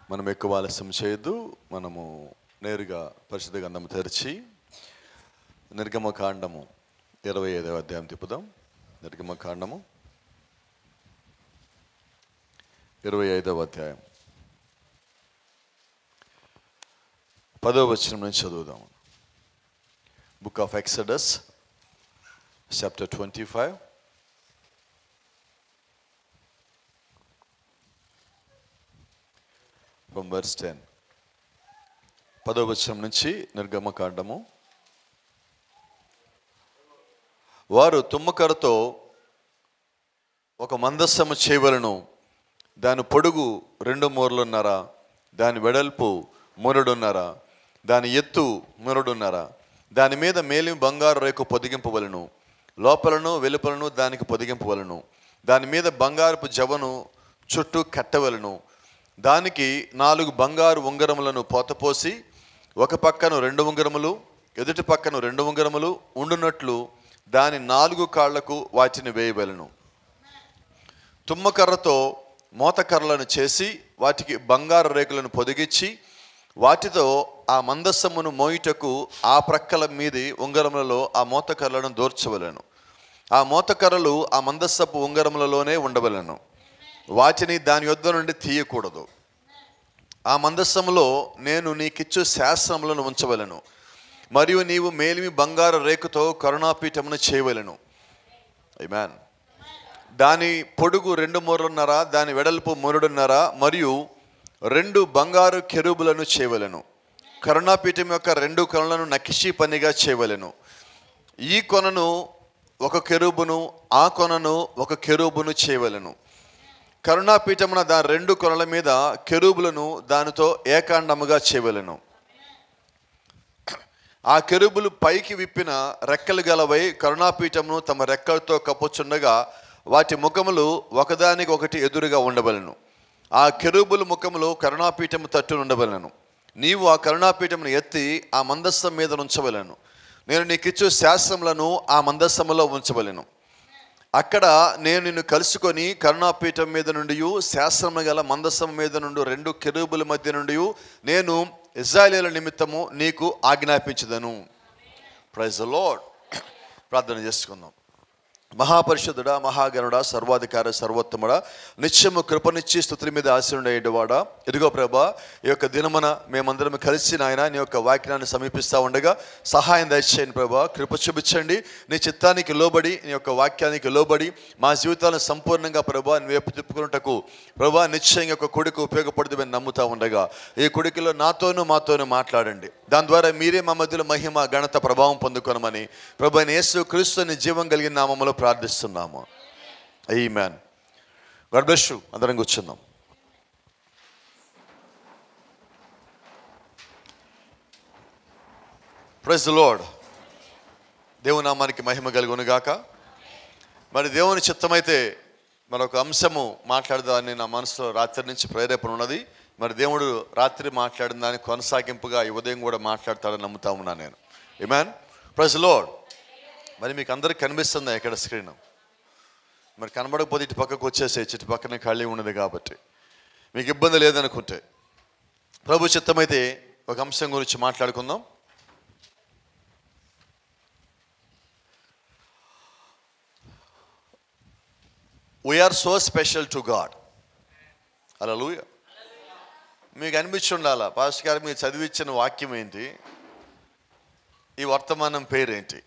మనం ఎక్కువ ఆలస్యం చేయొద్దు మనము నేరుగా పరిశుద్ధ గంధము తెరిచి నిర్గమ కాండము ఇరవై ఐదవ అధ్యాయం తిప్పుదాం నిర్గమ కాండము ఇరవై ఐదవ అధ్యాయం పదో వచనం నుంచి చదువుదాం book of Exodus chapter twenty five from verse ten పదో వచనం నుంచి నిర్గమకాండము వారు తుమ్మకరతో ఒక మందస్సము చేయవలను దాని పొడుగు రెండు మూరలున్నర దాని వెడల్పు మూరడున్నర దాని ఎత్తు మూరడున్నర దాని మీద మేలి బంగారు రేకు పొదిగింపవలను లోపలను వెలుపలను దానికి పొదిగింపవలను దాని మీద బంగారపు జవను చుట్టూ కట్టవలను దానికి నాలుగు బంగారు ఉంగరములను పోతపోసి ఒక పక్కను రెండు ఉంగరములు ఎదుటి పక్కను రెండు ఉంగరములు ఉండునట్లు దాని నాలుగు కాళ్లకు వాటిని వేయవలను తుమ్మకర్రతో మోతకర్రలను చేసి వాటికి బంగారు రేకులను పొదిగించి వాటితో ఆ మందస్సమును మోయుటకు ఆ ప్రక్కల మీది ఉంగరములలో ఆ మోతకర్రలను దూర్చవలను ఆ మోతకర్రలు ఆ మందస్సపు ఉంగరములలోనే ఉండవలను వాటిని దాని యొద్ద నుండి తీయకూడదు ఆ మందస్సములో నేను నీకిచ్చు శాస్త్రములను ఉంచవలను మరియు నీవు మేలిమి బంగారు రేకుతో కరుణాపీఠమును చేయవలను మ్యాన్ దాని పొడుగు రెండు మూరలున్నర దాని వెడల్పు మూరుడున్నర మరియు రెండు బంగారు కెరూబులను చేయవలను కరుణాపీఠం యొక్క రెండు కొనలను నకిషి పనిగా చేయవలను ఈ కొనను ఒక కెరూబును ఆ కొనను ఒక కెరూబును చేయవలను కరుణాపీఠమున దాని రెండు కొనల మీద కెరూబులను దానితో ఏకాండముగా చేయవలను ఆ కెరూబులు పైకి విప్పిన రెక్కలు గలవై కరుణాపీఠమును తమ రెక్కలతో కప్పుచుండగా వాటి ముఖములు ఒకదానికి ఒకటి ఎదురుగా ఉండవలను ఆ కెరూబుల ముఖములు కరుణాపీఠము తట్టు ఉండవలను నీవు ఆ కరుణాపీఠమును ఎత్తి ఆ మందస్సం మీద ఉంచవలను నేను నీకిచ్చు శాస్త్రములను ఆ మందస్సములో ఉంచవలను అక్కడ నేను నిన్ను కలుసుకొని కరుణాపీఠం మీద నుండి శాస్త్రము గల మందస్సం మీద నుండి రెండు కెరూబుల మధ్య నుండి నేను ఇజ్రాయేలీల నిమిత్తము నీకు ఆజ్ఞాపించదను ప్రైజ్ లార్డ్ ప్రార్థన చేసుకుందాం మహాపరిషుద్ధుడా మహాగణుడా సర్వాధికార సర్వోత్తముడా నిత్యము కృపనిచ్చి స్థుతుల మీద ఆశీనుడేవాడా ఇదిగో ప్రభా ఈ యొక్క దినమున మేమందరం కలిసి నాయన నీ యొక్క వాక్యాన్ని సమీపిస్తూ ఉండగా సహాయం దయచేయండి ప్రభా కృప చూపించండి నీ చిత్తానికి లోబడి నీ యొక్క వాక్యానికి లోబడి మా జీవితాలను సంపూర్ణంగా ప్రభా నీ వైపు తిప్పుకున్నటకు ప్రభా నిశ్చయంగా ఒక కొడుకు ఉపయోగపడుతుందని నమ్ముతా ఉండగా ఈ కొడుకులో నాతోనూ మాతోనూ మాట్లాడండి దాని ద్వారా మీరే మా మధ్యలో మహిమ ఘనత ప్రభావం పొందుకొనమని ప్రభు అయిన యేసు క్రీస్తుని జీవం కలిగిన నామములో ప్రార్థిస్తున్నాము అయ్యి మ్యాన్ గాడ్ బ్లెస్ యూ అందరం కూర్చుందాం ప్రెస్ లోడ్ దేవుని నామానికి మహిమ కలుగును గాక మరి దేవుని చిత్తమైతే మరొక అంశము మాట్లాడదాన్ని నా మనసులో రాత్రి నుంచి ప్రేరేపణ ఉన్నది మరి దేవుడు రాత్రి మాట్లాడిన దాని కొనసాగింపుగా ఈ ఉదయం కూడా మాట్లాడతాడని నమ్ముతా ఉన్నాను నేను ఇమాన్ ప్రెస్ లోడ్ మరి మీకు అందరికి కనిపిస్తుందా ఇక్కడ స్క్రీన్ మరి కనబడకపోతే ఇటు పక్కకు వచ్చేసే ఇటు పక్కనే ఖాళీ ఉన్నది కాబట్టి మీకు ఇబ్బంది లేదనుకుంటే ప్రభు చిత్తమైతే ఒక అంశం గురించి మాట్లాడుకుందాం we are so special to God అలా మీకు అనిపించి ఉండాలా పాస్టర్ గారు మీరు చదివించిన వాక్యం ఏంటి ఈ వర్తమానం పేరేంటి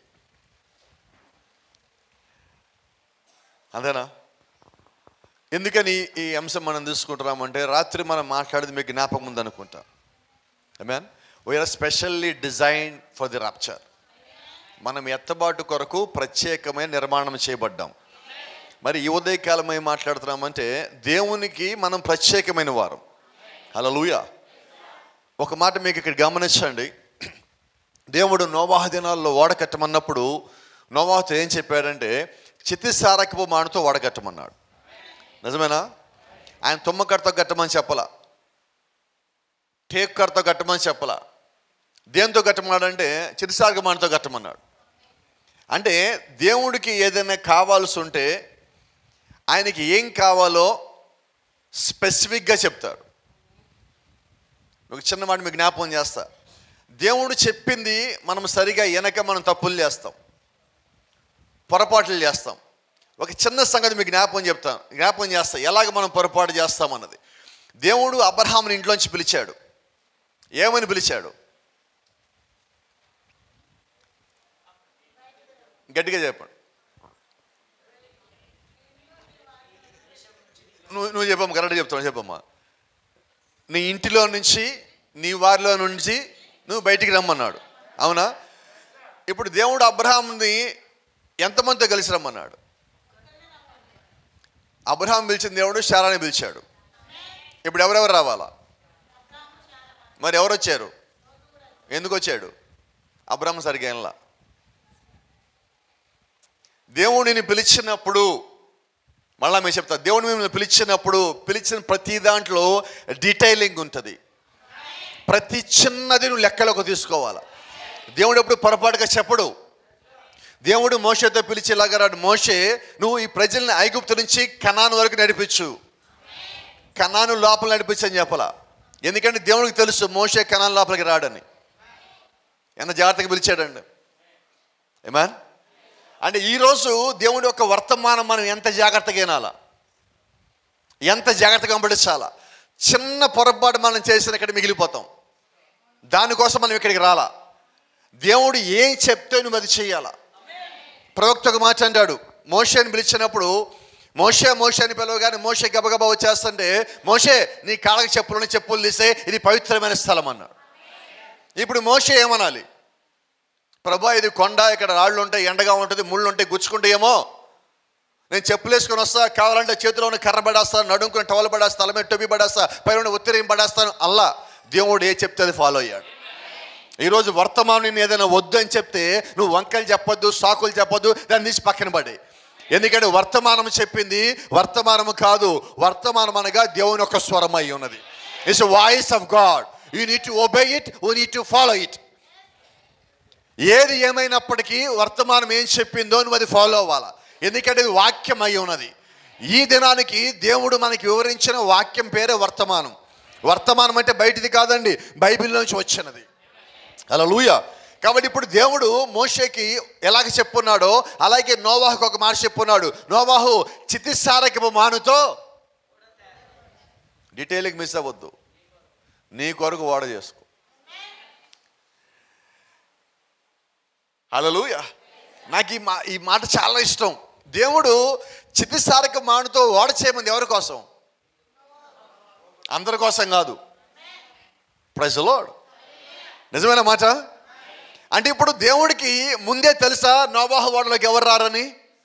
అంతేనా ఎందుకని ఈ అంశం మనం తీసుకుంటున్నామంటే రాత్రి మనం మాట్లాడేది మీకు జ్ఞాపకం ఉందనుకుంటా mean we are specially design for the rapture మనం ఎత్తబాటు కొరకు ప్రత్యేకమైన నిర్మాణం చేయబడ్డాం మరి ఈ ఉదయకాలం ఏం మాట్లాడుతున్నామంటే దేవునికి మనం ప్రత్యేకమైన వారం అలా ఒక మాట మీకు ఇక్కడ గమనించండి దేవుడు నోవాహ దినాల్లో ఓడకట్టమన్నప్పుడు నోవాహతో ఏం చెప్పాడంటే చితిసారకపు మానుతో ఓడకట్టమన్నాడు నిజమేనా ఆయన తుమ్మకడతో కట్టమని చెప్పలా టేక్ కడతో కట్టమని చెప్పలా దేంతో కట్టమన్నాడంటే చితిసారక మానుతో కట్టమన్నాడు అంటే దేవుడికి ఏదైనా కావాల్సి ఉంటే ఆయనకి ఏం కావాలో స్పెసిఫిక్గా చెప్తాడు ఒక చిన్న మాట మీకు జ్ఞాపకం చేస్తా దేవుడు చెప్పింది మనం సరిగా వెనక మనం తప్పులు చేస్తాం పొరపాట్లు చేస్తాం ఒక చిన్న సంగతి మీకు జ్ఞాపకం చెప్తాను జ్ఞాపకం చేస్తా ఎలాగ మనం పొరపాటు చేస్తామన్నది దేవుడు అబ్రహాముని ఇంట్లోంచి పిలిచాడు ఏమని పిలిచాడు గట్టిగా చెప్పండి నువ్వు నువ్వు చెప్పమ్మా కరెక్ట్గా చెప్తాను చెప్పమ్మా నీ ఇంటిలో నుంచి నీ వారిలో నుంచి నువ్వు బయటికి రమ్మన్నాడు అవునా ఇప్పుడు దేవుడు అబ్రహాంని ఎంతమందితో కలిసి రమ్మన్నాడు అబ్రహాం పిలిచిన దేవుడు శారాని పిలిచాడు ఇప్పుడు ఎవరెవరు రావాలా మరి ఎవరు వచ్చారు ఎందుకు వచ్చాడు అబ్రహం సరిగా ఏంలా దేవుడిని పిలిచినప్పుడు మళ్ళా మేము చెప్తా దేవుడు మిమ్మల్ని పిలిచినప్పుడు పిలిచిన ప్రతి దాంట్లో డీటెయిలింగ్ ఉంటుంది ప్రతి చిన్నది నువ్వు లెక్కలోకి తీసుకోవాలి దేవుడు ఎప్పుడు పొరపాటుగా చెప్పడు దేవుడు మోషతో పిలిచేలాగా రాడు మోషే నువ్వు ఈ ప్రజల్ని ఐగుప్తు నుంచి కనాను వరకు నడిపించు కనాను లోపల నడిపించు అని చెప్పాలా ఎందుకంటే దేవుడికి తెలుసు మోషే కనాను లోపలికి రాడని ఎంత జాగ్రత్తగా పిలిచాడండి ఏమాన్ అంటే ఈరోజు దేవుడి యొక్క వర్తమానం మనం ఎంత జాగ్రత్తగా వినాలా ఎంత జాగ్రత్తగా పంపించాలా చిన్న పొరపాటు మనం చేసిన ఇక్కడ మిగిలిపోతాం దానికోసం మనం ఇక్కడికి రాలా దేవుడు ఏం చెప్తే నువ్వు అది చేయాలా ప్రవక్త ఒక మాట అంటాడు మోషేని పిలిచినప్పుడు మోషే మోషే అని పిలవగానే మోషే గబగబా వచ్చేస్తుంటే మోషే నీ కాళ్ళకి చెప్పులని చెప్పులు తీసే ఇది పవిత్రమైన స్థలం అన్నాడు ఇప్పుడు మోషే ఏమనాలి ప్రభా ఇది కొండ ఇక్కడ రాళ్ళు ఉంటాయి ఎండగా ఉంటుంది ముళ్ళు ఉంటాయి గుచ్చుకుంటాయేమో నేను చెప్పులు వేసుకొని వస్తా కావాలంటే చేతిలో ఉన్న కర్ర పడేస్తాను నడుముకుని టవల్ పడేస్తా తల మీద టొప్పి పడేస్తా పైన ఉత్తరీయం పడేస్తాను అల్లా దేవుడు ఏ చెప్తే అది ఫాలో అయ్యాడు ఈరోజు వర్తమానం ఏదైనా వద్దు అని చెప్తే నువ్వు వంకలు చెప్పొద్దు సాకులు చెప్పొద్దు దాన్ని తీసి పక్కన పడే ఎందుకంటే వర్తమానం చెప్పింది వర్తమానము కాదు వర్తమానం అనగా దేవుని యొక్క స్వరం అయి ఉన్నది it's voice of God you need to obey it you need to follow it ఏది ఏమైనప్పటికీ వర్తమానం ఏం చెప్పిందో నువ్వు అది ఫాలో అవ్వాలా ఎందుకంటే ఇది వాక్యం అయి ఉన్నది ఈ దినానికి దేవుడు మనకి వివరించిన వాక్యం పేరే వర్తమానం వర్తమానం అంటే బయటిది కాదండి బైబిల్ నుంచి వచ్చినది అలా లూయ కాబట్టి ఇప్పుడు దేవుడు మోషేకి ఎలాగ చెప్పున్నాడో అలాగే నోవాహుకు ఒక మాట చెప్పున్నాడు నోవాహు చితిసారకపు మానుతో డీటెయిలింగ్ మిస్ అవ్వద్దు నీ కొరకు వాడ చేసుకో హలలుయ నాకు ఈ మా ఈ మాట చాలా ఇష్టం దేవుడు చితిసారక మానుతో ఓడ చేయమంది ఎవరి కోసం అందరి కోసం కాదు ప్రజలోడ్ నిజమైన మాట అంటే ఇప్పుడు దేవుడికి ముందే తెలుసా నోబాహ ఓడలోకి ఎవరు రారని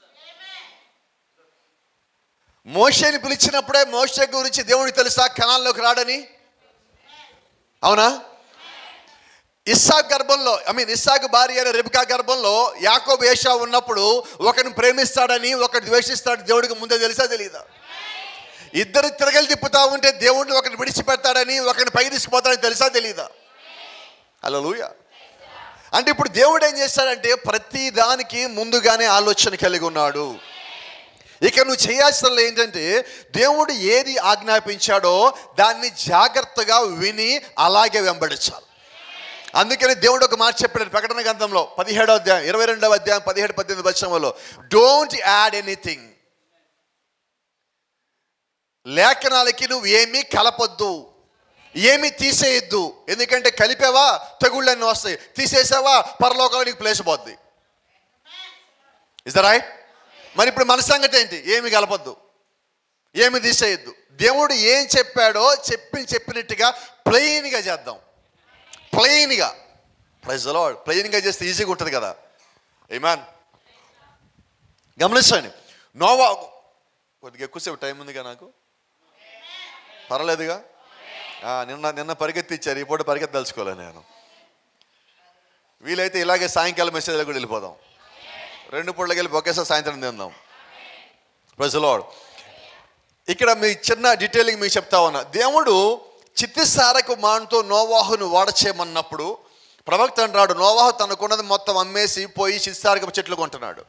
మోషేని పిలిచినప్పుడే మోషే గురించి దేవుడికి తెలుసా కణాల్లోకి రాడని అవునా ఇస్సాక్ గర్భంలో ఐ మీన్ ఇస్సాక్ భార్య అయిన రెబికా గర్భంలో యాకోబు ఏషా ఉన్నప్పుడు ఒకరిని ప్రేమిస్తాడని ఒకరిని ద్వేషిస్తాడు దేవుడికి ముందే తెలుసా తెలియదా ఇద్దరు తిరగలు తిప్పుతా ఉంటే దేవుడిని ఒకరిని విడిచిపెడతాడని ఒకరిని పై తీసుకుపోతాడని తెలుసా తెలీదా అలా అంటే ఇప్పుడు దేవుడు ఏం చేస్తాడంటే ప్రతి దానికి ముందుగానే ఆలోచన కలిగి ఉన్నాడు ఇక నువ్వు చేయాల్సిన ఏంటంటే దేవుడు ఏది ఆజ్ఞాపించాడో దాన్ని జాగ్రత్తగా విని అలాగే వెంబడించాలి అందుకని దేవుడు ఒక మాట చెప్పాడు ప్రకటన గ్రంథంలో పదిహేడో అధ్యాయం ఇరవై రెండవ అధ్యాయం పదిహేడు పద్దెనిమిది వచ్చంలో డోంట్ యాడ్ ఎనీథింగ్ లేఖనాలకి నువ్వు ఏమీ కలపొద్దు ఏమి తీసేయద్దు ఎందుకంటే కలిపావా తెగుళ్ళన్నీ వస్తాయి తీసేసావా పరలోకంలో నీకు ప్లేస్ పోద్ది ఇస్ ద రైట్ మరి ఇప్పుడు మన సంగతి ఏంటి ఏమి కలపొద్దు ఏమి తీసేయద్దు దేవుడు ఏం చెప్పాడో చెప్పి చెప్పినట్టుగా ప్లెయిన్గా చేద్దాం ప్లెయిన్గా ప్రైజ్లో ప్లెయిన్గా చేస్తే ఈజీగా ఉంటుంది కదా ఏమాన్ గమనించండి నోవా కొద్దిగా ఎక్కువసేపు టైం ఉందిగా నాకు పర్వాలేదుగా ఆ, నిన్న నిన్న పరిగెత్తిచ్చారు ఈ పూట పరిగెత్తి తెలుసుకోలే నేను వీలైతే ఇలాగే సాయంకాలం మెసేజ్లో కూడా వెళ్ళిపోదాం రెండు పూటలకి వెళ్ళి ఒకేసారి సాయంత్రం తిందాం ప్రజలోడ్ ఇక్కడ మీ చిన్న డీటెయిలింగ్ మీకు చెప్తా ఉన్నా దేవుడు చిత్తిసారకు మానుతో నోవాహును వాడచేయమన్నప్పుడు ప్రవక్త అంటున్నాడు నోవాహు తనకున్నది మొత్తం అమ్మేసి పోయి చిత్తిసారకపు చెట్లు కొంటున్నాడు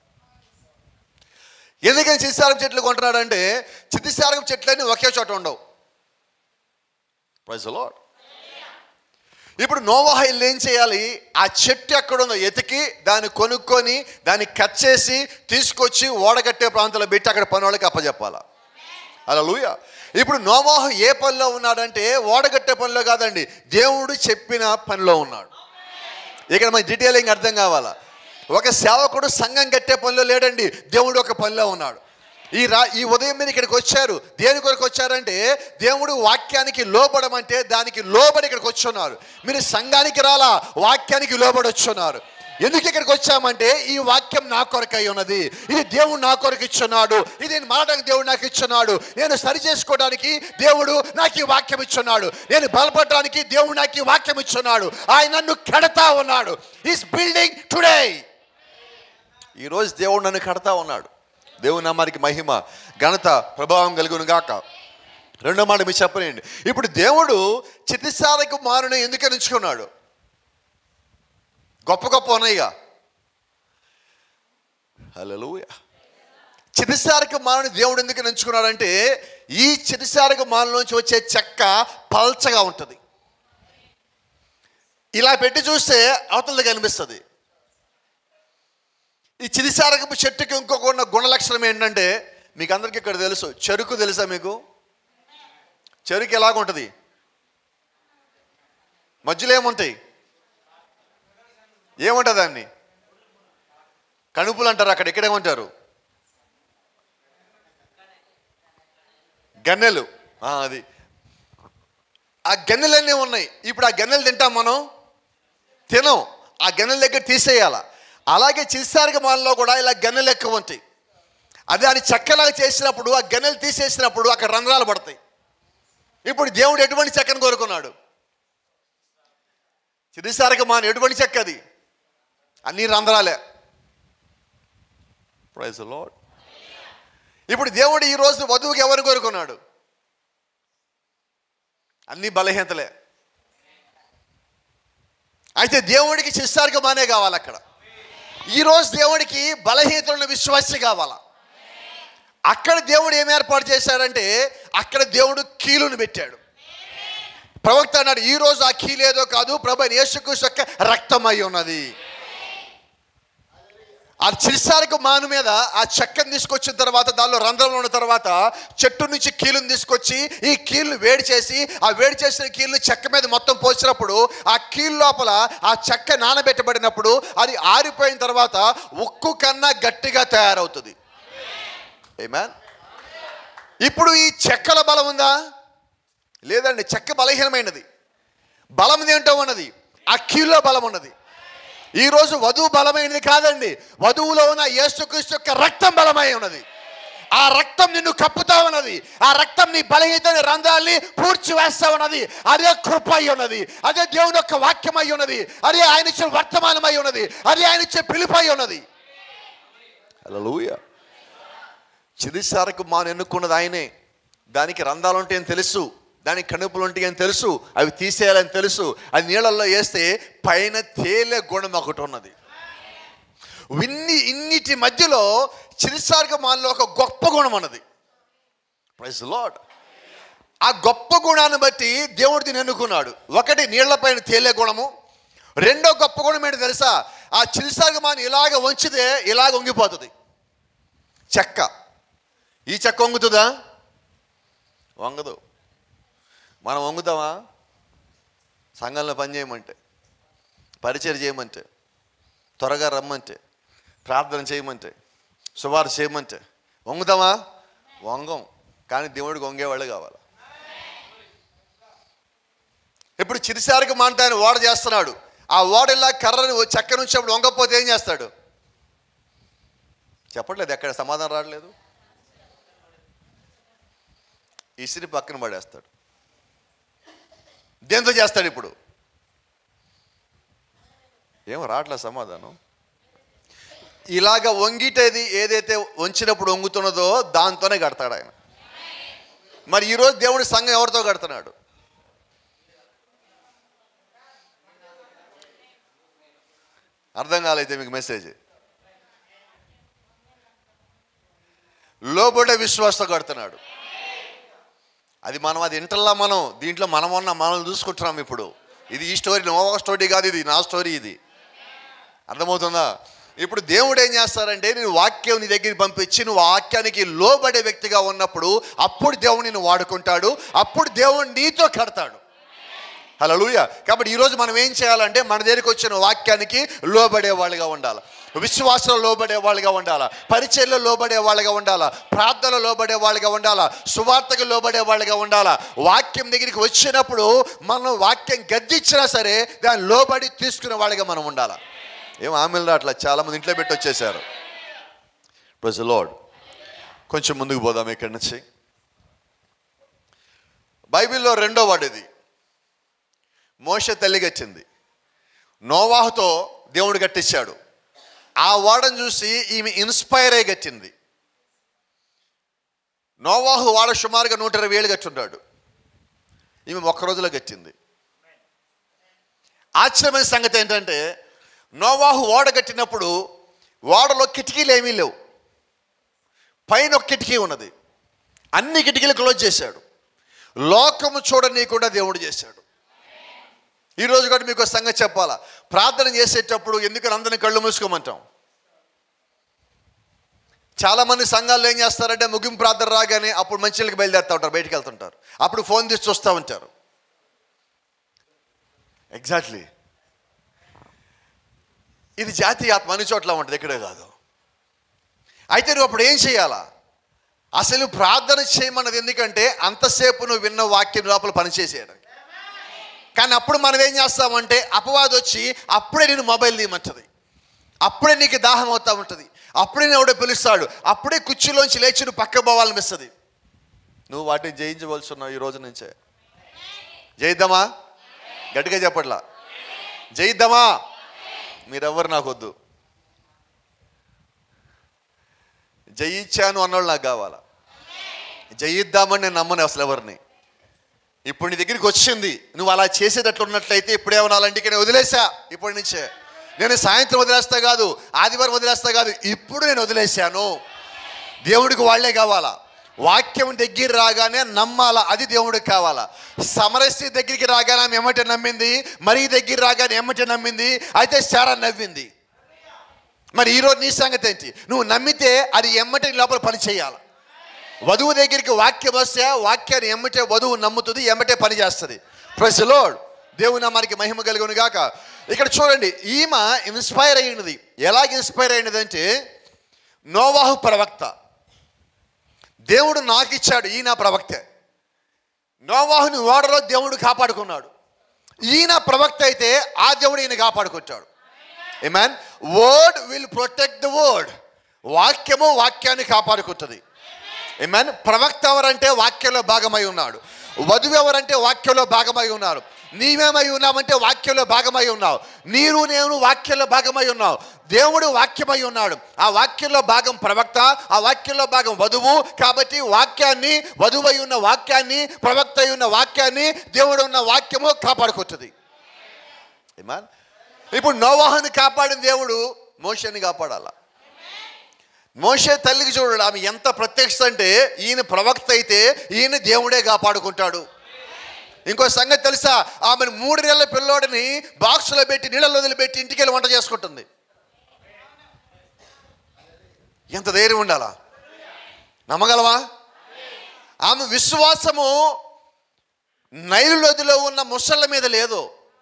ఎందుకని చిత్తిసారకపు చెట్లు కొంటున్నాడు అంటే చిత్తిసారకపు చెట్లన్నీ ఒకే చోట ఉండవు ప్రైజ్ లాడ్ ఇప్పుడు నోవాహ ఇల్లు ఏం చేయాలి ఆ చెట్టు ఎక్కడుందో ఎతికి దాన్ని కొనుక్కొని దాన్ని కట్ చేసి తీసుకొచ్చి ఓడగట్టే ప్రాంతంలో పెట్టి అక్కడ పని వాళ్ళకి అప్పచెప్పాలా అలా లూయ ఇప్పుడు నోవాహు ఏ పనిలో ఉన్నాడంటే ఓడగట్టే పనిలో కాదండి దేవుడు చెప్పిన పనిలో ఉన్నాడు ఇక్కడ మన డీటెయిలింగ్ అర్థం కావాలా ఒక సేవకుడు సంఘం కట్టే పనిలో లేడండి దేవుడు ఒక పనిలో ఉన్నాడు ఈ రా ఈ ఉదయం మీరు ఇక్కడికి వచ్చారు దేని కొరకు వచ్చారంటే దేవుడు వాక్యానికి లోబడమంటే దానికి లోబడి ఇక్కడికి వచ్చున్నారు మీరు సంఘానికి రాలా వాక్యానికి లోబడి వచ్చున్నారు ఎందుకు ఇక్కడికి వచ్చామంటే ఈ వాక్యం నా కొరకై ఉన్నది ఇది దేవుడు నా కొరకు ఇచ్చున్నాడు ఇది నేను మారడానికి దేవుడు నాకు ఇచ్చున్నాడు నేను సరి చేసుకోవడానికి దేవుడు నాకు ఈ వాక్యం ఇచ్చున్నాడు నేను బలపడడానికి దేవుడు నాకు ఈ వాక్యం ఇచ్చున్నాడు ఆయన నన్ను కడతా ఉన్నాడు ఈస్ బిల్డింగ్ టుడే ఈరోజు దేవుడు నన్ను కడతా ఉన్నాడు దేవుని నామానికి మహిమ ఘనత ప్రభావం కలుగును గాక రెండో మాట మీరు చెప్పనండి ఇప్పుడు దేవుడు చితిసారకు మారుని ఎందుకు ఎంచుకున్నాడు గొప్ప గొప్ప ఉన్నాయిగా హలో చితిసారక మాలని దేవుడు ఎందుకు ఎంచుకున్నాడంటే ఈ చితిసారక మాలలోంచి వచ్చే చెక్క పల్చగా ఉంటుంది ఇలా పెట్టి చూస్తే అవతలది కనిపిస్తుంది ఈ చిరిసారకపు చెట్టుకి ఇంకొక ఉన్న గుణ లక్షణం ఏంటంటే మీకు అందరికీ ఇక్కడ తెలుసు చెరుకు తెలుసా మీకు చెరుకు ఎలాగుంటుంది మధ్యలో ఏముంటాయి ఏముంటుంది దాన్ని కణుపులు అంటారు అక్కడ ఎక్కడేమంటారు గన్నెలు ఆ, అది ఆ గన్నెలన్నీ ఉన్నాయి ఇప్పుడు ఆ గన్నెలు తింటాం మనం తినం ఆ గన్నెల దగ్గర తీసేయాల అలాగే చిరిసారిక మాలలో కూడా ఇలా గన్నెలు ఎక్కువ ఉంటాయి అది దాన్ని చెక్కలాగా చేసినప్పుడు ఆ గన్నెలు తీసేసినప్పుడు అక్కడ రంధ్రాలు పడతాయి ఇప్పుడు దేవుడు ఎటువంటి చెక్కను కోరుకున్నాడు చిరిసారిక మాన ఎటువంటి చెక్క అది అన్ని రంధ్రాలే ప్రైజ్ లార్డ్ ఇప్పుడు దేవుడు ఈ రోజు వధువుకి ఎవరు కోరుకున్నాడు అన్ని బలహీనతలే అయితే దేవుడికి శిష్టార్గ మానే కావాలి అక్కడ ఈరోజు దేవుడికి బలహీనతలున్న విశ్వాసి కావాలా అక్కడ దేవుడు ఏం ఏర్పాటు చేశాడంటే అక్కడ దేవుడు కీలును పెట్టాడు ప్రవక్త అన్నాడు ఈ రోజు ఆ కీలు ఏదో కాదు ప్రభు యేసుక్రీస్తు యొక్క రక్తం అయి ఉన్నది ఆ చిరిసారికి మాను మీద ఆ చెక్కను తీసుకొచ్చిన తర్వాత దానిలో రంధ్రంలో ఉన్న తర్వాత చెట్టు నుంచి కీలుని తీసుకొచ్చి ఈ కీలుని వేడి చేసి ఆ వేడి చేసిన కీలుని చెక్క మీద మొత్తం పోసినప్పుడు ఆ కీలు లోపల ఆ చెక్క నానబెట్టబడినప్పుడు అది ఆరిపోయిన తర్వాత ఉక్కు కన్నా గట్టిగా తయారవుతుంది ఏమా ఇప్పుడు ఈ చెక్కల బలం ఉందా లేదండి చెక్క బలహీనమైనది బలం ఏంటో ఉన్నది ఆ కీల్లో బలం ఉన్నది ఈ రోజు వధువు బలమైనది కాదండి వధువులో ఉన్న యేసుక్రీస్తు యొక్క రక్తం బలమై ఉన్నది ఆ రక్తం నిన్ను కప్పుతా ఉన్నది ఆ రక్తం నీ బలహీనతని రంధ్రాల్ని పూడ్చి వేస్తా ఉన్నది అదే కృప అయి ఉన్నది అదే దేవుని యొక్క వాక్యం అయి ఉన్నది అదే ఆయన ఇచ్చే వర్తమానం అయి ఉన్నది అదే ఆయన ఇచ్చే పిలుపు అయి ఉన్నది హల్లెలూయ చిరిసారకు మాను ఎన్నుకున్నది ఆయనే దానికి రంధ్రాలు ఉంటాయని తెలుసు దానికి కణుపులు ఉంటాయని తెలుసు అవి తీసేయాలని తెలుసు అది నీళ్ళల్లో వేస్తే పైన తేలే గుణం ఒకటి ఉన్నది ఇన్ని ఇన్నిటి మధ్యలో చిరిసార్గ మానలో ఒక గొప్ప గుణం ఉన్నది ప్రైజ్ లాడ్ ఆ గొప్ప గుణాన్ని బట్టి దేవుడు దీన్ని ఎన్నుకున్నాడు ఒకటి నీళ్లపైన తేలే గుణము రెండో గొప్ప గుణం ఏంటి తెలుసా ఆ చిరిసార్గ మాని ఇలాగ వంచితే ఇలాగ వంగిపోతుంది చెక్క ఈ చెక్క వంగుతుందా వంగదు మనం వంగుతామా సంఘంలో పని చేయమంటే పరిచయం చేయమంటే త్వరగా రమ్మంటే ప్రార్థన చేయమంటే సువారు చేయమంటే వంగుతామా వంగం కానీ దేవుడికి వంగేవాళ్ళు కావాలి ఇప్పుడు చిరిసారికి మాట ఆయన ఓడ చేస్తున్నాడు ఆ ఓడలా కర్రని చెక్క నుంచి అప్పుడు వంగపోతే ఏం చేస్తాడు చెప్పట్లేదు ఎక్కడ సమాధానం రావట్లేదు ఇసిరి పక్కన పడేస్తాడు దేంతో చేస్తాడు ఇప్పుడు ఏమో రావట్లేదు సమాధానం ఇలాగ వంగిటేది ఏదైతే వంచినప్పుడు వంగుతున్నదో దాంతోనే కడతాడు ఆయన మరి ఈరోజు దేవుడి సంఘం ఎవరితో కడుతున్నాడు అర్థం కాలైతే మీకు మెసేజ్ లోబడే విశ్వాసంతో కడుతున్నాడు అది మనం అది ఇంటల్లా మనం దీంట్లో మనం ఉన్న మనల్ని చూసుకుంటున్నాం ఇప్పుడు ఇది ఈ స్టోరీ నోవా స్టోరీ కాదు ఇది నా స్టోరీ ఇది అర్థమవుతుందా ఇప్పుడు దేవుడు ఏం చేస్తారంటే నేను వాక్యం నీ దగ్గరికి పంపించి నువ్వు వాక్యానికి లోబడే వ్యక్తిగా ఉన్నప్పుడు అప్పుడు దేవుడు నిన్ను వాడుకుంటాడు అప్పుడు దేవుడు నీతో కడతాడు హలోయ కాబట్టి ఈరోజు మనం ఏం చేయాలంటే మన దగ్గరికి వచ్చిన వాక్యానికి లోబడే వాళ్ళుగా ఉండాలి విశ్వాసంలో లోబడే వాళ్ళుగా ఉండాలా పరిచయంలో లోబడే వాళ్ళుగా ఉండాలా ప్రార్థనలో లోబడే వాళ్ళుగా ఉండాలా సువార్తకు లోబడే వాళ్ళుగా ఉండాలా వాక్యం దగ్గరికి వచ్చినప్పుడు మనం వాక్యం గద్దించినా సరే దాన్ని లోబడి తీసుకునే వాళ్ళుగా మనం ఉండాలా ఏం ఆమెలు అట్లా చాలామంది ఇంట్లో పెట్టి వచ్చేసారు ప్రజ లోడ్ కొంచెం ముందుకు పోదాం ఇక్కడి నుంచి బైబిల్లో రెండో వాడు ఇది మోష తల్లి గచ్చింది నోవాహుతో దేవుడు కట్టించాడు ఆ వాడను చూసి ఈమె ఇన్స్పైర్ అయి గట్టింది నోవాహు వాడ సుమారుగా నూట ఇరవై ఏళ్ళు గట్టుంటాడు ఈమె ఒక్క రోజులో గట్టింది ఆశ్చర్యమైన సంగతి ఏంటంటే నోవాహు ఓడ కట్టినప్పుడు ఓడలో కిటికీలు ఏమీ లేవు పైన ఒక కిటికీ ఉన్నది అన్ని కిటికీలు క్లోజ్ చేశాడు లోకము చూడని కూడా దేవుడు చేశాడు ఈ రోజు కూడా మీకు ఒక సంగతి చెప్పాలా ప్రార్థన చేసేటప్పుడు ఎందుకని అందరిని కళ్ళు మూసుకోమంటాం చాలా మంది సంఘాల్లో ఏం చేస్తారంటే ముగింపు ప్రార్థన రాగానే అప్పుడు మంచిళ్ళకి బయలుదేరుతూ ఉంటారు బయటికి వెళ్తుంటారు అప్పుడు ఫోన్ తీసి చూస్తూ ఉంటారు ఎగ్జాక్ట్లీ ఇది జాతీయ ఆత్మ అన్ని చోట్ల ఉంటుంది ఇక్కడే కాదు అయితే నువ్వు అప్పుడు ఏం చేయాలా అసలు ప్రార్థన చేయమన్నది ఎందుకంటే అంతసేపు నువ్వు విన్న వాక్యం లోపల పనిచేసేయడం కానీ అప్పుడు మనం ఏం చేస్తామంటే అపవాదం వచ్చి అప్పుడే నేను మొబైల్ తీయమంటది అప్పుడే నీకు దాహం అవుతా ఉంటుంది అప్పుడే ఎవడో పిలుస్తాడు అప్పుడే కుర్చీలోంచి లేచి నువ్వు పక్క పోవాలనిపిస్తుంది నువ్వు వాటిని జయించవలసి ఉన్నావు ఈ రోజు నుంచే జయిద్దామా గట్టిగా చెప్పట్లా జయిద్దామా మీరెవ్వరు నాకు వద్దు జయించాను అన్నోళ్ళు నాకు కావాలా జయిద్దామని నేను నమ్మను అసలు ఎవరిని ఇప్పుడు నీ దగ్గరికి వచ్చింది నువ్వు అలా చేసేటట్లు ఉన్నట్లయితే ఇప్పుడు ఏమనాలంటే ఇక నేను వదిలేసా ఇప్పటి నుంచే నేను సాయంత్రం వదిలేస్తా కాదు ఆదివారం వదిలేస్తా కాదు ఇప్పుడు నేను వదిలేశాను దేవుడికి వాళ్ళే కావాలా వాక్యం దగ్గర రాగానే నమ్మాలా అది దేవుడికి కావాలా సమరస్య దగ్గరికి రాగానే ఆమె ఎమ్మటే నమ్మింది మరి దగ్గర రాగానే ఎమ్మటే నమ్మింది అయితే శారా నవ్వింది మరి ఈరోజు నీ సంగతి ఏంటి నువ్వు నమ్మితే అది ఎమ్మటే నీ లోపల పని చేయాలి వధువు దగ్గరికి వాక్యం వస్తే వాక్యాన్ని ఎమ్మటే వధువు నమ్ముతుంది ఎమ్మటే పని చేస్తుంది ప్రజలోడ్ దేవుని మనకి మహిమ కలుగును గాక ఇక్కడ చూడండి ఈమె ఇన్స్పైర్ అయినది ఎలాగ ఇన్స్పైర్ అయినది అంటే నోవాహు ప్రవక్త దేవుడు నాకు ఇచ్చాడు ఈయన ప్రవక్తే నోవాహుని ఓడలో దేవుడు కాపాడుకున్నాడు ఈయన ప్రవక్త అయితే ఆ దేవుడు ఈయన కాపాడుకుంటాడు I mean word will protect the word వాక్యము వాక్యాన్ని కాపాడుకుంటుంది ఏమాన్ ప్రవక్త ఎవరంటే వాక్యంలో భాగమై ఉన్నాడు వధువు ఎవరంటే వాక్యంలో భాగమై ఉన్నారు నీవేమై ఉన్నామంటే వాక్యంలో భాగమై ఉన్నావు నీరు నేను వాక్యంలో భాగమై ఉన్నావు దేవుడు వాక్యమై ఉన్నాడు ఆ వాక్యంలో భాగం ప్రవక్త ఆ వాక్యంలో భాగం వధువు కాబట్టి వాక్యాన్ని వధువై ఉన్న వాక్యాన్ని ప్రవక్త అయి ఉన్న వాక్యాన్ని దేవుడు ఉన్న వాక్యము కాపాడుకుంటుంది ఏమాన్ ఇప్పుడు నోవాహుని కాపాడిన దేవుడు మోషని కాపాడాల మోషే తల్లికి చూడండి ఆమె ఎంత ప్రత్యక్ష అంటే ఈయన ప్రవక్త అయితే ఈయన దేవుడే కాపాడుకుంటాడు ఇంకో సంగతి తెలుసా ఆమెను మూడు నెలల పిల్లోడిని బాక్సులో పెట్టి నీళ్ళలో వదిలిపెట్టి ఇంటికి వెళ్ళి వంట చేసుకుంటుంది ఎంత ధైర్యం ఉండాలా నమ్మగలవా ఆమె విశ్వాసము నైలు నదిలో ఉన్న ముసళ్ళ మీద లేదు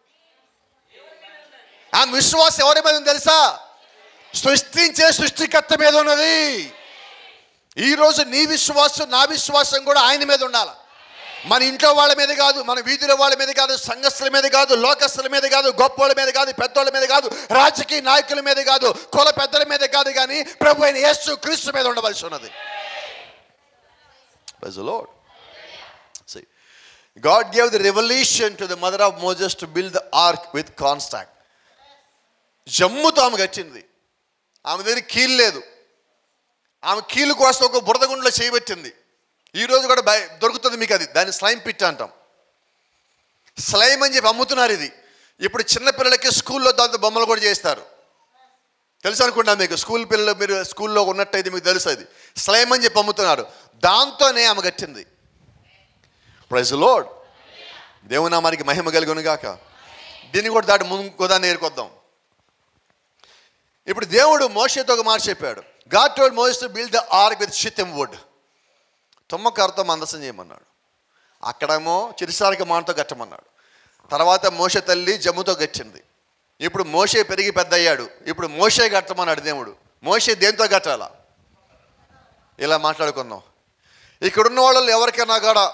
ఆమె విశ్వాసం ఎవరి మీద ఉంది తెలుసా సృష్టించే సృష్టికర్త మీద ఉన్నది ఈరోజు నీ విశ్వాసం నా విశ్వాసం కూడా ఆయన మీద ఉండాలి మన ఇంట్లో వాళ్ళ మీద కాదు మన వీధిలో వాళ్ళ మీద కాదు సంఘస్థుల మీద కాదు లోకస్తుల మీద కాదు గొప్పోళ్ళ మీద కాదు పెద్దోళ్ళ మీద కాదు రాజకీయ నాయకుల మీద కాదు కుల పెద్దల మీద కాదు కానీ ప్రభు అయిన యేసు క్రీస్తు మీద ఉండవలసి ఉన్నది Praise the Lord. See, God gave the revelation to the mother of Moses to build the ark with construct. జమ్ముతో ఆమె కట్టింది ఆమె దగ్గర కీలు లేదు ఆమె కీలు కోసం ఒక బురదగుండలో చేయబెట్టింది ఈ రోజు కూడా బయ దొరుకుతుంది మీకు అది దాన్ని స్లైమ్ పిట్ అంటాం స్లైమ్ అని చెప్పి అమ్ముతున్నారు ఇది ఇప్పుడు చిన్నపిల్లలకి స్కూల్లో దాంతో బొమ్మలు కూడా చేస్తారు తెలుసు అనుకుంటా మీకు స్కూల్ పిల్లలు మీరు స్కూల్లో ఉన్నట్టయితే మీకు తెలుసు అది స్లైమ్ అని చెప్పి అమ్ముతున్నారు దాంతోనే ఆమె కట్టింది ప్రైజ్ లోడ్ దేవుని నామానికి మహిమ కలుగును గాక దీన్ని కూడా దాటి ముందు గోదాన్ని ఏరుకొద్దాం ఇప్పుడు దేవుడు మోషేతో ఒక మాట చెప్పాడు God told Moses to build the ark with shittim wood తుమ్మకారుతో మందసం చేయమన్నాడు అక్కడేమో చిరుసారిక మానతో గట్టమన్నాడు తర్వాత మోషే తల్లి జమ్ముతో గట్టింది ఇప్పుడు మోషే పెరిగి పెద్ద అయ్యాడు ఇప్పుడు మోషే కట్టమన్నాడు దేవుడు మోషే దేంతో కట్టాలా ఇలా మాట్లాడుకుందాం ఇక్కడున్న వాళ్ళు ఎవరికైనా కూడా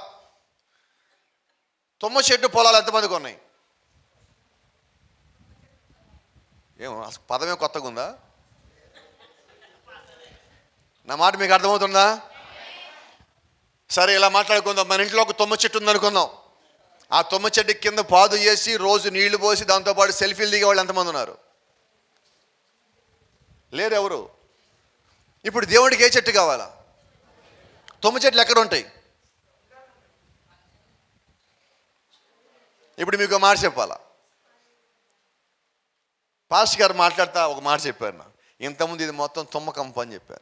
తుమ్మ చెట్టు పొలాలు ఎంతమందికి ఉన్నాయి ఏమో అసలు పదమే కొత్తగా ఉందా నా మాట మీకు అర్థమవుతుందా సరే ఇలా మాట్లాడుకుందాం మన ఇంట్లో ఒక తుమ్మ చెట్టు ఉందనుకుందాం ఆ తుమ్మ చెట్టు కింద పాదు చేసి రోజు నీళ్లు పోసి దాంతోపాటు సెల్ఫీలు దిగే వాళ్ళు ఎంతమంది ఉన్నారు లేరు ఎవరు ఇప్పుడు దేవుడికి ఏ చెట్టు కావాలా తుమ్మ చెట్లు ఎక్కడ ఉంటాయి ఇప్పుడు మీకు ఒక మాట చెప్పాలా పాస్టర్ గారు మాట్లాడుతా ఒక మాట చెప్పారు నాకు ఇంతకుముందు ఇది మొత్తం తుమ్మ కంప అని చెప్పారు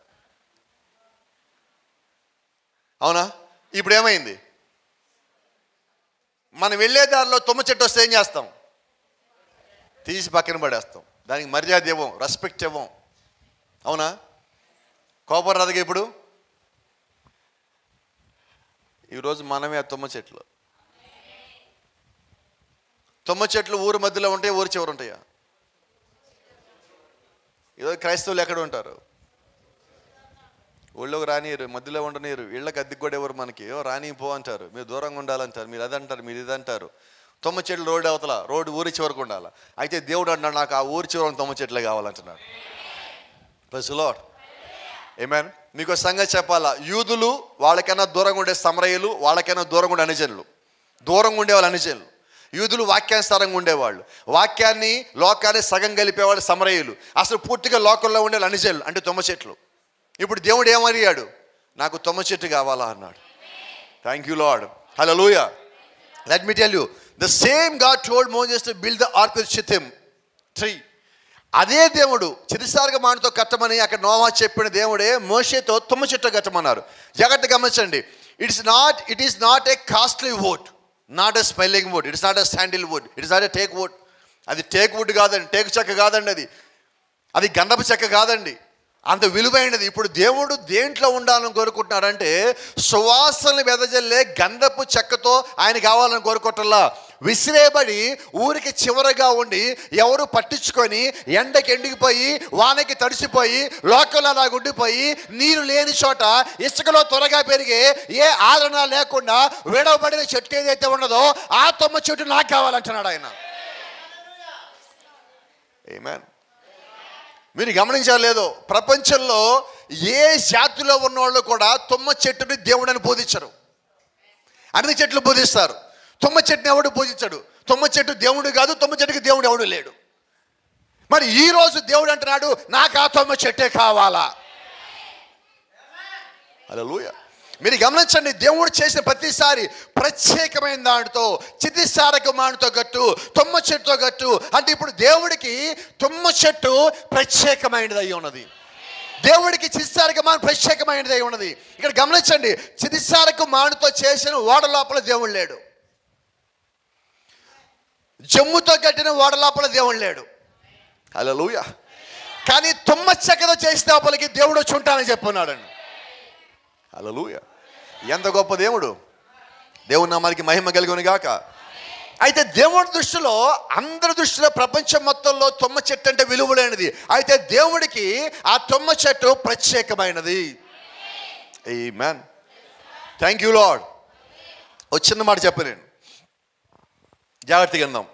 అవునా ఇప్పుడు ఏమైంది మనం వెళ్ళే దారిలో తుమ్మ చెట్టు వస్తే ఏం చేస్తాం తీసి పక్కన పడేస్తాం దానికి మర్యాద ఇవ్వం రెస్పెక్ట్ ఇవ్వం అవునా కోపం రాదుగా ఇప్పుడు ఈరోజు మనమే ఆ తుమ్మ చెట్లు తుమ్మ చెట్లు ఊరు మధ్యలో ఉంటాయి ఊరు చివరు ఉంటాయా ఈరోజు క్రైస్తవులు ఎక్కడ ఉంటారు ఊళ్ళోకి రానియరు మధ్యలో ఉండనియరు ఇళ్ళకి అద్దెకి కూడా ఎవరు మనకి "ఓ, రాని పో అంటారు మీరు దూరంగా ఉండాలంటారు మీరు అదంటారు మీరు ఇదంటారు తుమ్మ చెట్లు రోడ్డు అవతల రోడ్డు ఊరి చివరకు ఉండాలి అయితే దేవుడు అంటున్నాడు నాకు ఆ ఊరి చివర తుమ్మ చెట్లే కావాలంటున్నాడు ప్లస్ లాడ్ ఏమేన్ మీకు ఒక సంగతి చెప్పాలా యూదులు వాళ్ళకైనా దూరంగా ఉండే సమరయులు వాళ్ళకైనా దూరంగా ఉండే అనుజనులు దూరంగా ఉండేవాళ్ళు అనుజనులు యూదులు వాక్యానుసారంగా ఉండేవాళ్ళు వాక్యాన్ని లోకాన్ని సగం కలిపేవాళ్ళు సమరయులు అసలు పూర్తిగా లోకంలో ఉండే అనుజనులు అంటే తుమ్మ చెట్లు ఇప్పుడు దేవుడు ఏమడిగాడు నాకు తుమ్మ చెట్టు కావాలా అన్నాడు thank you lord hallelujah let me tell you the same God told Moses to build the ark with shittim tree అదే దేవుడు చిరుసారగ మాటతో కట్టమని అక్కడ నోవా చెప్పిన దేవుడే మోషేతో తుమ్మ చెట్టు కట్టమన్నారు జాగ్రత్త గమనించండి it's not it is not a costly wood not a smelling wood it's not a sandal wood it's not a teak wood అది టేక్ వుడ్ కాదండి టేకు చెక్క కాదండి అది అది గంధపు చెక్క కాదండి అంత విలువైనది ఇప్పుడు దేవుడు దేంట్లో ఉండాలని కోరుకుంటున్నాడంటే సువాసనలు వెదజల్లే గంధపు చెక్కతో ఆయన కావాలని కోరుకుంటల్లా విసిరేబడి ఊరికి చివరగా ఉండి ఎవరు పట్టించుకొని ఎండకి ఎండిగిపోయి వానకి తడిసిపోయి లోకల్ అలా ఉండిపోయి నీరు లేని చోట ఇసుకలో త్వరగా పెరిగే ఏ ఆదరణ లేకుండా విడవబడిన చెట్టు ఏదైతే ఉన్నదో ఆ తొమ్మ చెట్టు నాకు కావాలంటున్నాడు ఆయన ఏమేన్ మీరు గమనించాలి లేదో ప్రపంచంలో ఏ జాతిలో ఉన్నవాళ్ళు కూడా తుమ్మ చెట్టుని దేవుడని బోధించరు అన్ని చెట్లు బోధిస్తారు తుమ్మ చెట్టుని ఎవడు బోధించడు తుమ్మ చెట్టు దేవుడు కాదు తుమ్మ చెట్టుకి దేవుడు ఎవడు లేడు మరి ఈ రోజు దేవుడు అంటున్నాడు నాకు ఆ తుమ్మ చెట్టే కావాలా అలా మీరు గమనించండి దేవుడు చేసిన ప్రతిసారి ప్రత్యేకమైన దానితో చితిసారక మానుతో గట్టు తుమ్మ చెట్టుతో గట్టు అంటే ఇప్పుడు దేవుడికి తుమ్మ చెట్టు ప్రత్యేకమైనది అయి ఉన్నది దేవుడికి చితిసారక మాను ప్రత్యేకమైనది అయి ఉన్నది ఇక్కడ గమనించండి చితిసారక మానుతో చేసిన ఓడ లోపల దేవుడు లేడు జమ్ముతో కట్టిన ఓడ లోపల దేవుడు లేడు హల్లెలూయా కానీ తుమ్మ చెక్కతో చేసిన లోపలికి దేవుడు వచ్చి ఉంటానని చెప్పున్నాడండి హల్లెలూయా ఎంత గొప్ప దేవుడు దేవుని నామానికి మహిమ కలిగిన గాక అయితే దేవుడి దృష్టిలో అందరి దృష్టిలో ప్రపంచం మొత్తంలో తుమ్మ చెట్టు అంటే విలువలేనిది అయితే దేవుడికి ఆ తుమ్మ చెట్టు ప్రత్యేకమైనది ఈ మ్యాన్ థ్యాంక్ యూ లాడ్ వచ్చిన మాట చెప్ప నేను జాగ్రత్తగా విందాం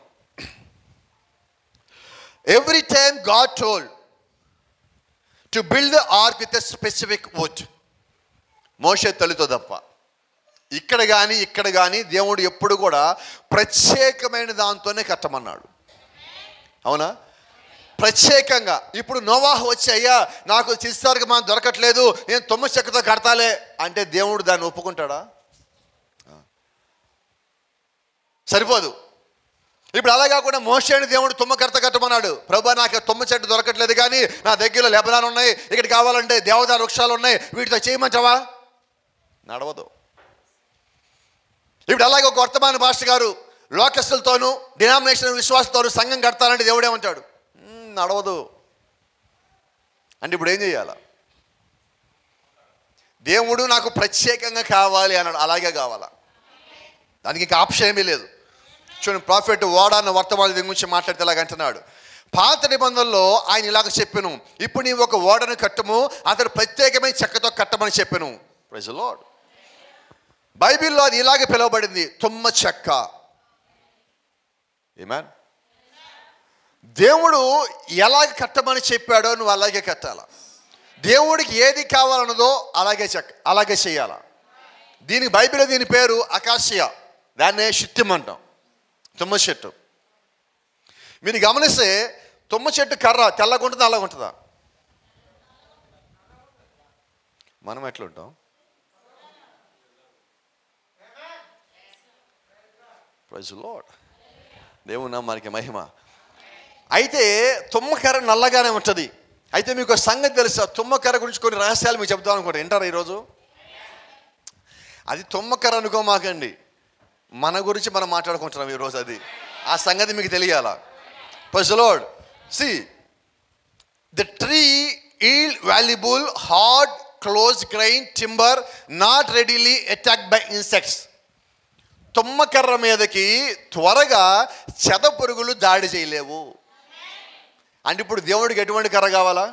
every time God told to build the ark with a specific wood మోషే తల్లితో తప్ప ఇక్కడ కానీ ఇక్కడ కానీ దేవుడు ఎప్పుడు కూడా ప్రత్యేకమైన దాంతోనే కట్టమన్నాడు అవునా ప్రత్యేకంగా ఇప్పుడు నోవాహు వచ్చి అయ్యా నాకు చిస్తారికి మనం దొరకట్లేదు నేను తొమ్మ చెక్కతో కడతాలే అంటే దేవుడు దాన్ని ఒప్పుకుంటాడా ఆ. సరిపోదు ఇప్పుడు అలా కాకుండా మోషేని దేవుడు తుమ్మ కర్త కట్టమన్నాడు ప్రభా నాకు ఆ తుమ్మ చెట్టు దొరకట్లేదు కానీ నా దగ్గరలో లెబనాలు ఉన్నాయి ఇక్కడ కావాలంటే దేవదార వృక్షాలు ఉన్నాయి వీటితో చేయమంటావా నడవదు ఇప్పుడు అలాగే ఒక వర్తమాన భాష గారు లోకస్తులతోనూ డినామినేషన్ విశ్వాసంతోనూ సంఘం కడతానంటే దేవుడు ఏమంటాడు "మ్మ్, నడవదు అంటే ఇప్పుడు ఏం చేయాలా దేవుడు నాకు ప్రత్యేకంగా కావాలి అన్నాడు అలాగే కావాలా దానికి ఇంకా ఆప్షన్ ఏమీ లేదు చూడండి ప్రాఫిట్ ఓడా అన్న వర్తమానం దీని గురించి మాట్లాడితే ఇలాగ అంటున్నాడు పాత నిబంధనలో ఆయన ఇలాగ చెప్పాను ఇప్పుడు నీవు ఒక ఓడను కట్టము అతడు ప్రత్యేకమైన చెక్కతో కట్టమని చెప్పాను ప్రైజ్ లార్డ్ బైబిల్లో అది ఇలాగే పిలువబడింది తుమ్మ చెక్క ఏమాన్ దేవుడు ఎలాగ కట్టమని చెప్పాడో నువ్వు అలాగే కట్టాలా దేవుడికి ఏది కావాలన్నదో అలాగే చెక్క అలాగే చేయాలా దీనికి బైబిల్ దీని పేరు అకాశియా దాన్నే షిత్యం అంటాం తుమ్మ చెట్టు మీరు గమనిస్తే తుమ్మ చెట్టు కర్ర తెల్లగా ఉంటుందా అలాగ ఉంటుందా మనం ఎట్లుంటాం ప్రైజ్ లార్డ్ దేవునా మనకి మహిమ అయితే తుమ్మకర్ర నల్లగానే ఉంటుంది అయితే మీకు ఒక సంగతి తెలుసా తుమ్మకర్ర గురించి కొన్ని రహస్యాలు మీకు చెప్తాను అనుకోండి వింటారా ఈరోజు అది తుమ్మకర్ర అనుకోమాకండి మన గురించి మనం మాట్లాడుకుంటున్నాం ఈరోజు అది ఆ సంగతి మీకు తెలియాలా పసలోడ్ సి ద ట్రీ ఈల్ valuable hard close grain timber not readily attack by insects తుమ్మకర్ర మీదకి త్వరగా చెద పురుగులు దాడి చేయలేవు అంటే ఇప్పుడు దేవుడికి ఎటువంటి కర్ర కావాలా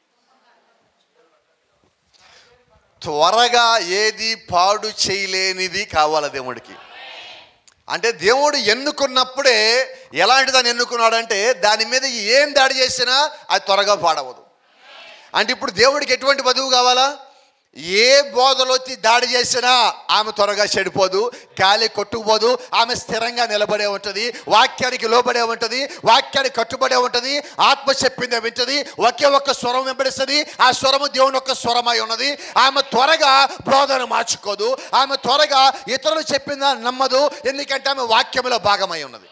త్వరగా ఏది పాడు చేయలేనిది కావాలా దేవుడికి అంటే దేవుడు ఎన్నుకున్నప్పుడే ఎలాంటి దాన్ని ఎన్నుకున్నాడంటే దాని మీద ఏం దాడి చేసినా అది త్వరగా పాడవదు అంటే ఇప్పుడు దేవుడికి ఎటువంటి వధువు కావాలా ఏ బోధలో వచ్చి దాడి చేసినా ఆమె త్వరగా చెడిపోదు గాలి కొట్టుకుపోదు ఆమె స్థిరంగా నిలబడే ఉంటుంది వాక్యానికి లోబడే ఉంటుంది వాక్యానికి కట్టుబడే ఉంటుంది ఆత్మ చెప్పిందే వింటది ఒకే ఒక్క స్వరం వెంబడిస్తుంది ఆ స్వరము దేవుని యొక్క స్వరమై ఉన్నది ఆమె త్వరగా బోధన మార్చుకోదు ఆమె త్వరగా ఇతరులు చెప్పిందా నమ్మదు ఎందుకంటే ఆమె వాక్యములో భాగమై ఉన్నది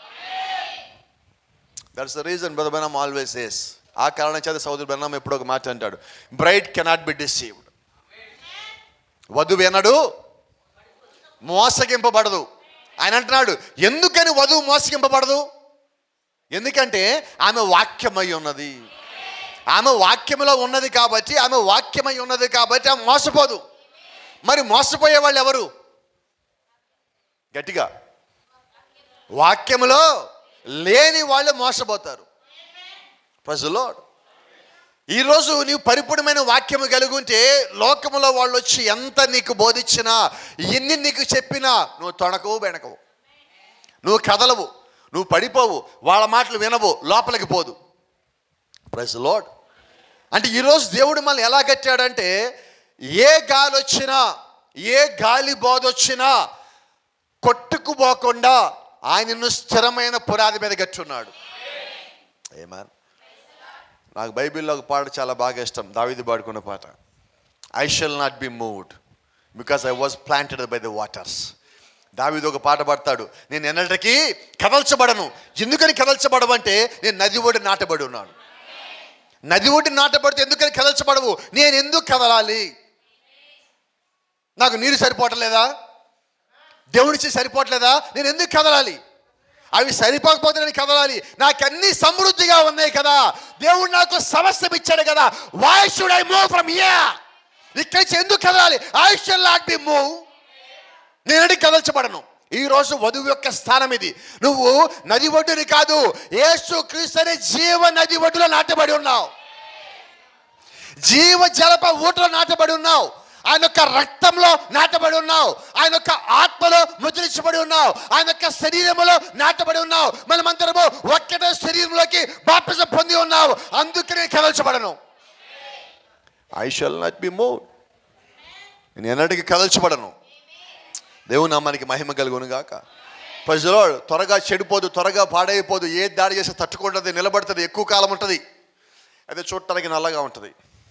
దట్స్ ద రీజన్ బ్రదర్ బెనమ్ ఆల్వేస్ ఎస్ ఆ కారణం చేత సౌదరి బెనమ్ ఎప్పుడు ఒక మాట అంటాడు బ్రైట్ కెనాట్ బి డిసీవ్డ్ వధువు ఎనడు మోసగింపబడదు ఆయన అంటున్నాడు ఎందుకని వధువు మోసగింపబడదు ఎందుకంటే ఆమె వాక్యమై ఉన్నది ఆమె వాక్యములో ఉన్నది కాబట్టి ఆమె వాక్యమై ఉన్నది కాబట్టి ఆమె మోసపోదు మరి మోసపోయే వాళ్ళు ఎవరు గట్టిగా వాక్యములో లేని వాళ్ళు మోసపోతారు ప్రజలో ఈరోజు నీవు పరిపూర్ణమైన వాక్యము కలిగి ఉంటే లోకములో వాళ్ళు వచ్చి ఎంత నీకు బోధించినా ఎన్ని నీకు చెప్పినా నువ్వు తొడకవు బెనకవు నువ్వు కదలవు నువ్వు పడిపోవు వాళ్ళ మాటలు వినవు లోపలికి పోదు ప్రైజ్ లోడ్ అంటే ఈరోజు దేవుడు మనల్ని ఎలా కట్టాడంటే ఏ గాలి వచ్చినా ఏ గాలి బోధ వచ్చినా కొట్టుకుపోకుండా ఆయనను స్థిరమైన పునాది మీద కట్టున్నాడు ఏమాన్ నాకు బైబిల్లో ఒక పాట చాలా బాగా ఇష్టం దావిది పాడుకున్న పాట I shall not be moved because I was planted by the waters దావిది ఒక పాట పాడతాడు నేను ఎన్నటికీ కదల్చబడను ఎందుకని కదల్చబడవంటే నేను నది ఒడి నాటబడి ఉన్నాను నది ఒడి నాటబడితే ఎందుకని కదల్చబడవు నేను ఎందుకు కదలాలి నాకు నీరు సరిపోవట్లేదా దేవుడిచ్చి సరిపోవట్లేదా నేను ఎందుకు కదలాలి అవి సరిపోకపోతే నేను కదలాలి నాకు అన్ని సమృద్ధిగా ఉన్నాయి కదా దేవుడు నాకు సమస్తం ఇచ్చాడు కదా why should I move from here ఇక్కడి నుంచి ఎందుకు కదలాలి I shall not be move నేను ఎడికి కదల్చబడను ఈ రోజు వధువు యొక్క స్థానం ఇది నువ్వు నది ఒడ్డుని కాదు యేసు క్రీస్తు అనే జీవ నది ఒడ్డులో నాటబడి ఉన్నావు జీవ జలప ఊటలో నాటబడి ఉన్నావు ఆయన యొక్క రక్తంలో నాటబడి ఉన్నావు ఆయన యొక్క ఆత్మలో ముద్రించబడి ఉన్నావు ఆయన యొక్క శరీరములో నాటబడి ఉన్నావు మనమందరము ఒక్కటే శరీరంలోకి బాప్తిజం పొంది ఉన్నావు అందుకనే కదల్చబడను I shall not be move నేను ఎన్నటికీ కదల్చబడను దేవుని నామానికి మహిమ కలుగును గాక ప్రజలో త్వరగా చెడిపోదు త్వరగా పాడైపోదు ఏ దాడి చేస్తే తట్టుకుంటుంది నిలబడుతుంది ఎక్కువ కాలం ఉంటుంది అయితే చూడటానికి నల్లగా ఉంటుంది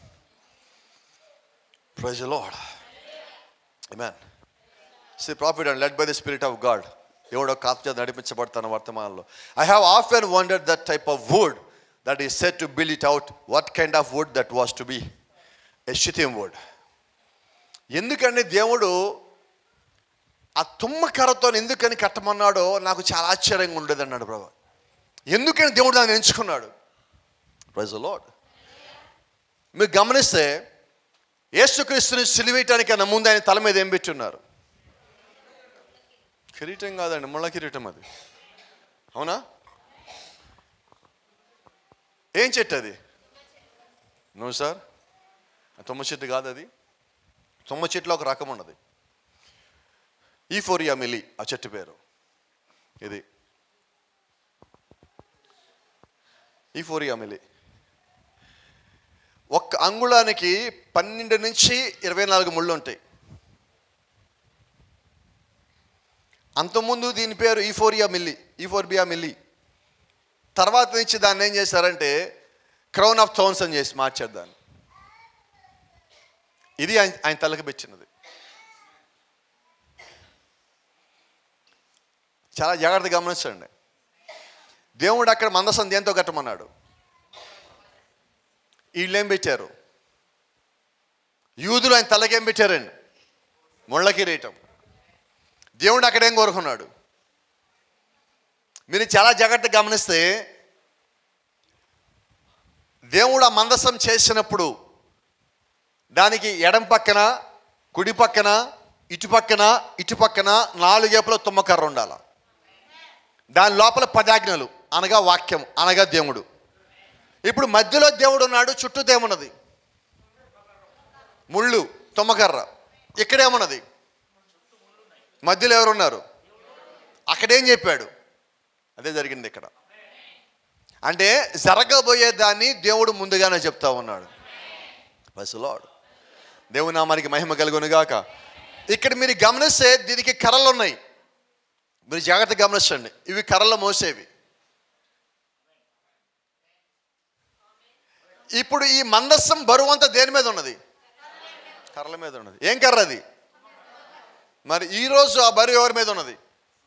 ప్రజలో man see prophet and led by the spirit of God ఎవడో కాపు చేత నడిపించబడతాను వర్తమానంలో I have often wondered that type of wood that is set to build it out what kind of wood that was to be a shittim wood ఎందుకంటే దేవుడు ఆ తుమ్మకర్రతో ఎందుకని కట్టమన్నాడో నాకు చాలా ఆశ్చర్యంగా ఉండేది అన్నాడు ప్రభు ఎందుకని దేవుడు దాన్ని ఎంచుకున్నాడు ప్రైజ్ లాడ్ మీరు గమనిస్తే యేసుక్రీస్తుని సిలివేయటానికన్నా ముందు ఆయన తల మీద ఏం పెట్టున్నారు కిరీటం కాదండి ముళ్ళ కిరీటం అది అవునా ఏం చెట్టు అది నువ్వు సార్ ఆ తుమ్మ చెట్టు కాదు అది తుమ్మ చెట్టులో ఒక రకం ఉన్నది ఈ ఫోరియా మిలి ఆ చెట్టు పేరు ఇది ఈ ఫోరియా మిలి ఒక్క అంగుళానికి పన్నెండు నుంచి ఇరవై నాలుగు ముళ్ళు ఉంటాయి అంతకుముందు దీని పేరు ఈఫోరియా మిల్లి ఈఫోర్బియా మిల్లి తర్వాత నుంచి దాన్ని ఏం చేశారంటే క్రౌన్ ఆఫ్ థోన్స్ అని చేసి మార్చారు దాన్ని ఇది ఆయన ఆయన తలకి పెట్టినది చాలా జాగ్రత్త గమనించండి దేవుడు అక్కడ మందసం దేంతో కట్టమన్నాడు వీళ్ళేం పెట్టారు యూదులు ఆయన తలకేం పెట్టారండి ముళ్ళ కిరీటం దేవుడు అక్కడ ఏం కోరుకున్నాడు మీరు చాలా జాగ్రత్తగా గమనిస్తే దేవుడు ఆ మందసం చేసినప్పుడు దానికి ఎడం పక్కన కుడి పక్కన ఇటు పక్కన ఇటు పక్కన నాలుగేపుల తుమ్మకర్ర ఉండాలి దాని లోపల పదాజ్ఞలు అనగా వాక్యం అనగా దేవుడు ఇప్పుడు మధ్యలో దేవుడు ఉన్నాడు చుట్టూ దేవున్నది ముళ్ళు తుమ్మకర్ర ఇక్కడేమున్నది మధ్యలో ఎవరున్నారు అక్కడేం చెప్పాడు అదే జరిగింది ఇక్కడ అంటే జరగబోయే దాన్ని దేవుడు ముందుగానే చెప్తా ఉన్నాడు బస్సులాడు దేవుని నామానికి మహిమ కలుగును గాక ఇక్కడ మీరు గమనిస్తే దీనికి కర్రలు ఉన్నాయి మీరు జాగ్రత్త గమనించండి ఇవి కర్రలు మోసేవి ఇప్పుడు ఈ మందస్సం బరువు అంతా దేని మీద ఉన్నది కర్రల మీద ఉన్నది ఏం కర్ర అది మరి ఈరోజు ఆ బరువు ఎవరి మీద ఉన్నది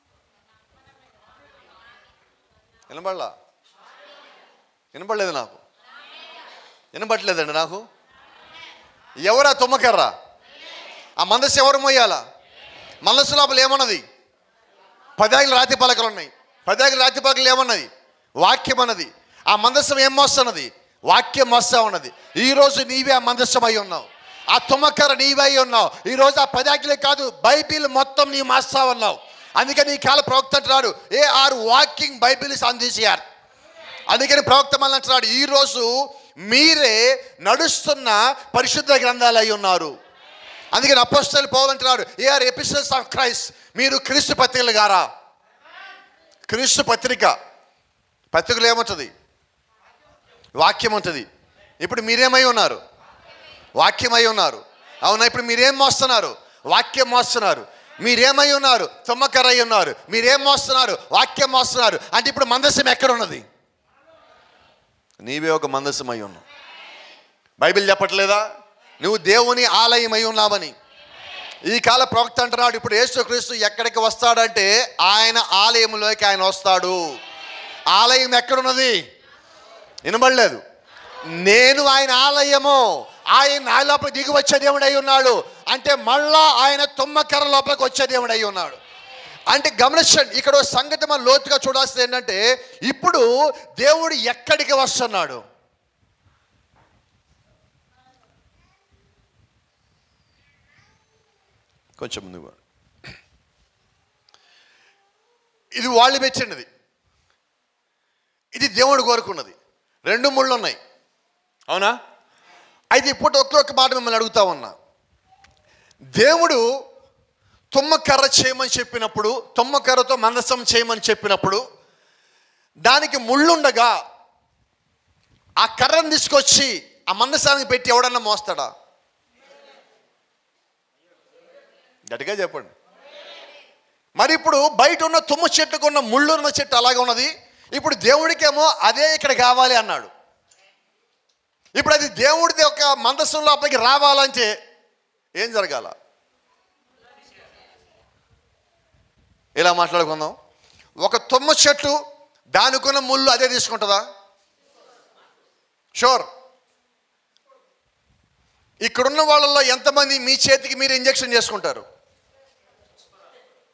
వినబడలా వినపడలేదు నాకు వినపడలేదండి నాకు ఎవరా తుమ్మకర్ర ఆ మనస్సు ఎవరు మోయాలా మనస్సు లోపల ఏమన్నది పదాగిల రాతి పలకలు ఉన్నాయి పదాగిల రాతి పలకలు ఏమన్నది వాక్యం అన్నది ఆ మందస్సం ఏం మోస్తున్నది వాక్యం మోస్తా ఉన్నది ఈరోజు నీవే ఆ మందస్సం అయి ఉన్నావు ఆ తుమ్మకర్ర నీవే అయి ఉన్నావు ఈరోజు ఆ పదాకిలే కాదు బైబిల్ మొత్తం నీ మాస్తా ఉన్నావు అందుకని ఈ కాల ప్రవక్త అంటున్నాడు ఏ ఆర్ వాకింగ్ బైబిల్ అందించారు అందుకని ప్రవక్త మళ్ళీ అంటున్నాడు ఈరోజు మీరే నడుస్తున్న పరిశుద్ధ గ్రంథాలు అయి ఉన్నారు అందుకని అపోస్తలు పోవాలంటున్నాడు ye are epistles of Christ మీరు క్రీస్తు పత్రికలు గారా క్రీస్తు పత్రిక పత్రికలు ఏముంటుంది వాక్యం ఉంటుంది ఇప్పుడు మీరేమై ఉన్నారు వాక్యమై ఉన్నారు అవునా ఇప్పుడు మీరేం మోస్తున్నారు వాక్యం మోస్తున్నారు మీరేమై ఉన్నారు తుమ్మకర్ర అయి ఉన్నారు మీరేం మోస్తున్నారు వాక్యం మోస్తున్నారు అంటే ఇప్పుడు మందస్సం ఎక్కడ ఉన్నది నీవే ఒక మందస్సం అయి ఉన్నావు బైబిల్ చెప్పట్లేదా నువ్వు దేవుని ఆలయమై ఉన్నావని ఈ కాల ప్రవక్త అంటున్నాడు ఇప్పుడు యేసుక్రీస్తు ఎక్కడికి వస్తాడంటే ఆయన ఆలయంలోకి ఆయన వస్తాడు ఆలయం ఎక్కడున్నది వినబడలేదు నేను ఆయన ఆలయము ఆయన నా లోపల దిగి వచ్చే దేవుడు అయి ఉన్నాడు అంటే మళ్ళా ఆయన తుమ్మకర్ర లోపలికి వచ్చే దేవుడు అయి ఉన్నాడు అంటే గమనించండి ఇక్కడ ఓ సంగతి మనం లోతుగా చూడాల్సింది ఏంటంటే ఇప్పుడు దేవుడు ఎక్కడికి వస్తున్నాడు కొంచెం ముందు పో. ఇది వాళ్ళు పెట్టినది ఇది దేవుడు కోరుకున్నది రెండు ముళ్ళు ఉన్నాయి అవునా అయితే ఇప్పుడు ఒకే ఒక్క మాట మిమ్మల్ని అడుగుతా ఉన్నా దేవుడు తుమ్మకర్ర చేయమని చెప్పినప్పుడు తుమ్మకర్రతో మందసం చేయమని చెప్పినప్పుడు దానికి ముళ్ళుండగా ఆ కర్రను తీసుకొచ్చి ఆ మందసానికి పెట్టి ఎవడన్నా మోస్తాడా గట్టిగా చెప్పండి మరి ఇప్పుడు బయట ఉన్న తుమ్మ చెట్టుకు ఉన్న ముళ్ళు ఉన్న చెట్టు అలాగే ఉన్నది ఇప్పుడు దేవుడికేమో అదే ఇక్కడ కావాలి అన్నాడు ఇప్పుడు అది దేవుడిది ఒక మందస్సం లోపలికి రావాలంటే ఏం జరగాల ఇలా మాట్లాడుకుందాం ఒక తుమ్మ చెట్టు దానికున్న ముళ్ళు అదే తీసుకుంటుందా షూర్ ఇక్కడున్న వాళ్ళల్లో ఎంతమంది మీ చేతికి మీరు ఇంజెక్షన్ చేసుకుంటారు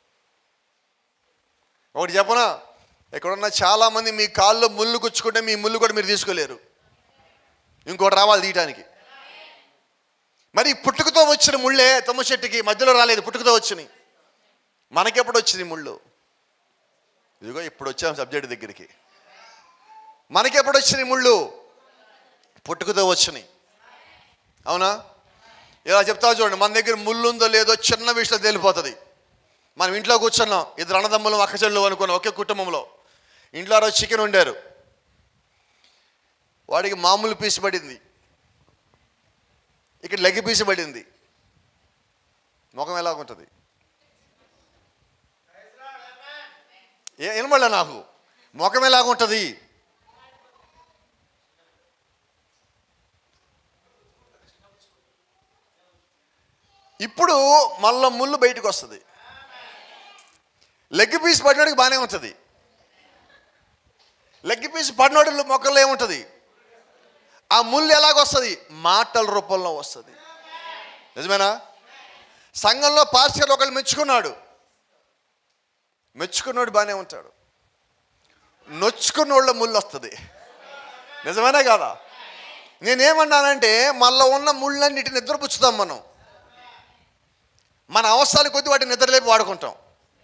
ఒకటి చెప్పనా ఇక్కడున్న చాలామంది మీ కాల్లో ముళ్ళు గుచ్చుకుంటే మీ ముళ్ళు కూడా మీరు తీసుకోలేరు ఇంకోటి రావాలి తీయటానికి మరి ఈ పుట్టుకతో వచ్చిన ముళ్ళే తుమ్మ చెట్టుకి మధ్యలో రాలేదు పుట్టుకతో వచ్చినాయి మనకెప్పుడు వచ్చింది ముళ్ళు ఇదిగో ఇప్పుడు వచ్చాం సబ్జెక్ట్ దగ్గరికి మనకెప్పుడు వచ్చినాయి ముళ్ళు పుట్టుకతో వచ్చినాయి అవునా ఇలా చెప్తా చూడండి మన దగ్గర ముళ్ళు ఉందో లేదో చిన్న విషయంలో తేలిపోతుంది మనం ఇంట్లో కూర్చున్నాం ఇద్దరు అన్నదమ్ములు అక్కచెళ్ళు అనుకున్నాం ఒకే కుటుంబంలో ఇంట్లో ఆ రోజు చికెన్ వండారు వాడికి మామూలు పీసు పడింది ఇక్కడ లెగ్ పీసు పడింది ముఖం ఎలా ఉంటుంది ఏ వినబడలే నాకు ముఖం ఎలాగుంటుంది ఇప్పుడు మళ్ళా ముళ్ళు బయటకు వస్తుంది లెగ్ పీస్ పడినోడికి బాగానే ఉంటుంది లెగ్ పీస్ పడినోడి మొక్కల్లో ఏముంటుంది ఆ ముళ్ళు ఎలాగొస్తుంది మాటల రూపంలో వస్తుంది నిజమేనా సంఘంలో పాస్టర్ ఒకళ్ళు మెచ్చుకున్నాడు మెచ్చుకున్నాడు బాగానే ఉంటాడు నొచ్చుకున్నోళ్ళ ముళ్ళు వస్తుంది నిజమేనా కాదా నేనేమన్నానంటే మళ్ళీ ఉన్న ముళ్ళన్నిటిని నిద్రపుచ్చుతాం మనం మన అవసరాల కొద్దీ వాటిని నిద్రలేపి వాడుకుంటాం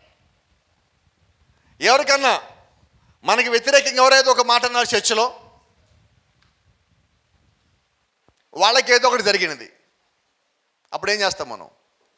ఎవరికన్నా మనకి వ్యతిరేకంగా ఎవరైతే ఒక మాట అన్నారు చర్చిలో వాళ్ళకి ఏదో ఒకటి జరిగినది అప్పుడు ఏం చేస్తాం మనం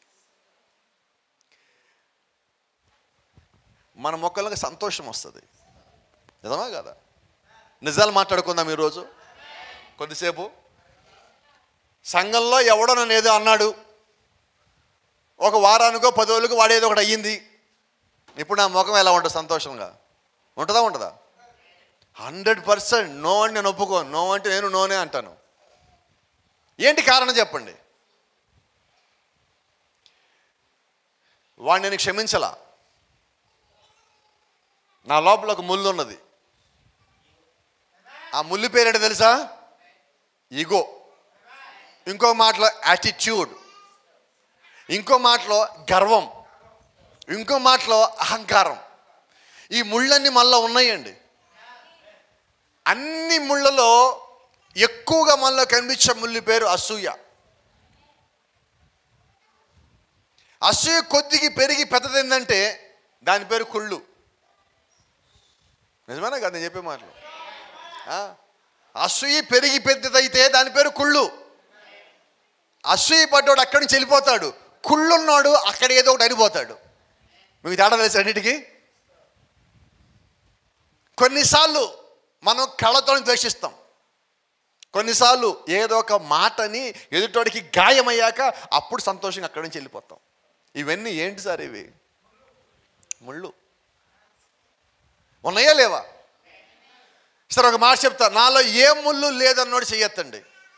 మన మొక్కలకు సంతోషం వస్తుంది నిజమా కదా నిజాలు మాట్లాడుకుందాం ఈరోజు కొద్దిసేపు సంఘంలో ఎవడో నన్ను ఏదో అన్నాడు ఒక వారానికో పది రోజులకు వాడేదో ఒకటి అయ్యింది ఇప్పుడు నా ముఖం ఎలా ఉంటుంది సంతోషంగా ఉంటుందా ఉంటుందా హండ్రెడ్ పర్సెంట్ నో అని నేను ఒప్పుకోను నో అంటే నేను నోనే అంటాను ఏంటి కారణం చెప్పండి వాడిని నేను క్షమించలా నా లోపల ఒక ముళ్ళు ఉన్నది ఆ ముళ్ళు పేరేంటో తెలుసా ఈగో ఇంకో మాటలో యాటిట్యూడ్ ఇంకో మాటలో గర్వం ఇంకో మాటలో అహంకారం ఈ ముళ్ళన్నీ మళ్ళీ ఉన్నాయండి అన్ని ముళ్ళలో ఎక్కువగా మనలో కనిపించే ముళ్ళు పేరు అసూయ అసూయ కొద్దికి పెరిగి పెద్దదిందంటే దాని పేరు కుళ్ళు నిజమేనా కదా నేను చెప్పే మాటలు ఆ? అసూయ పెరిగి పెద్దదైతే దాని పేరు కుళ్ళు అసూయ పడ్డాడు అక్కడి నుంచి వెళ్ళిపోతాడు కుళ్ళున్నాడు అక్కడ ఏదో ఒకటి అనిపోతాడు మీకు తేడా తెలుసు అన్నిటికీ కొన్నిసార్లు మనం కళ్ళతో ద్వేషిస్తాం కొన్నిసార్లు ఏదో ఒక మాటని ఎదుటోడికి గాయమయ్యాక అప్పుడు సంతోషంగా అక్కడి నుంచి వెళ్ళిపోతాం ఇవన్నీ ఏంటి సార్ ఇవి ముళ్ళు ఉన్నాయా లేవా సరే ఒక మాట చెప్తా నాలో ఏ ముళ్ళు లేదన్నోడు చెయ్యొద్దండి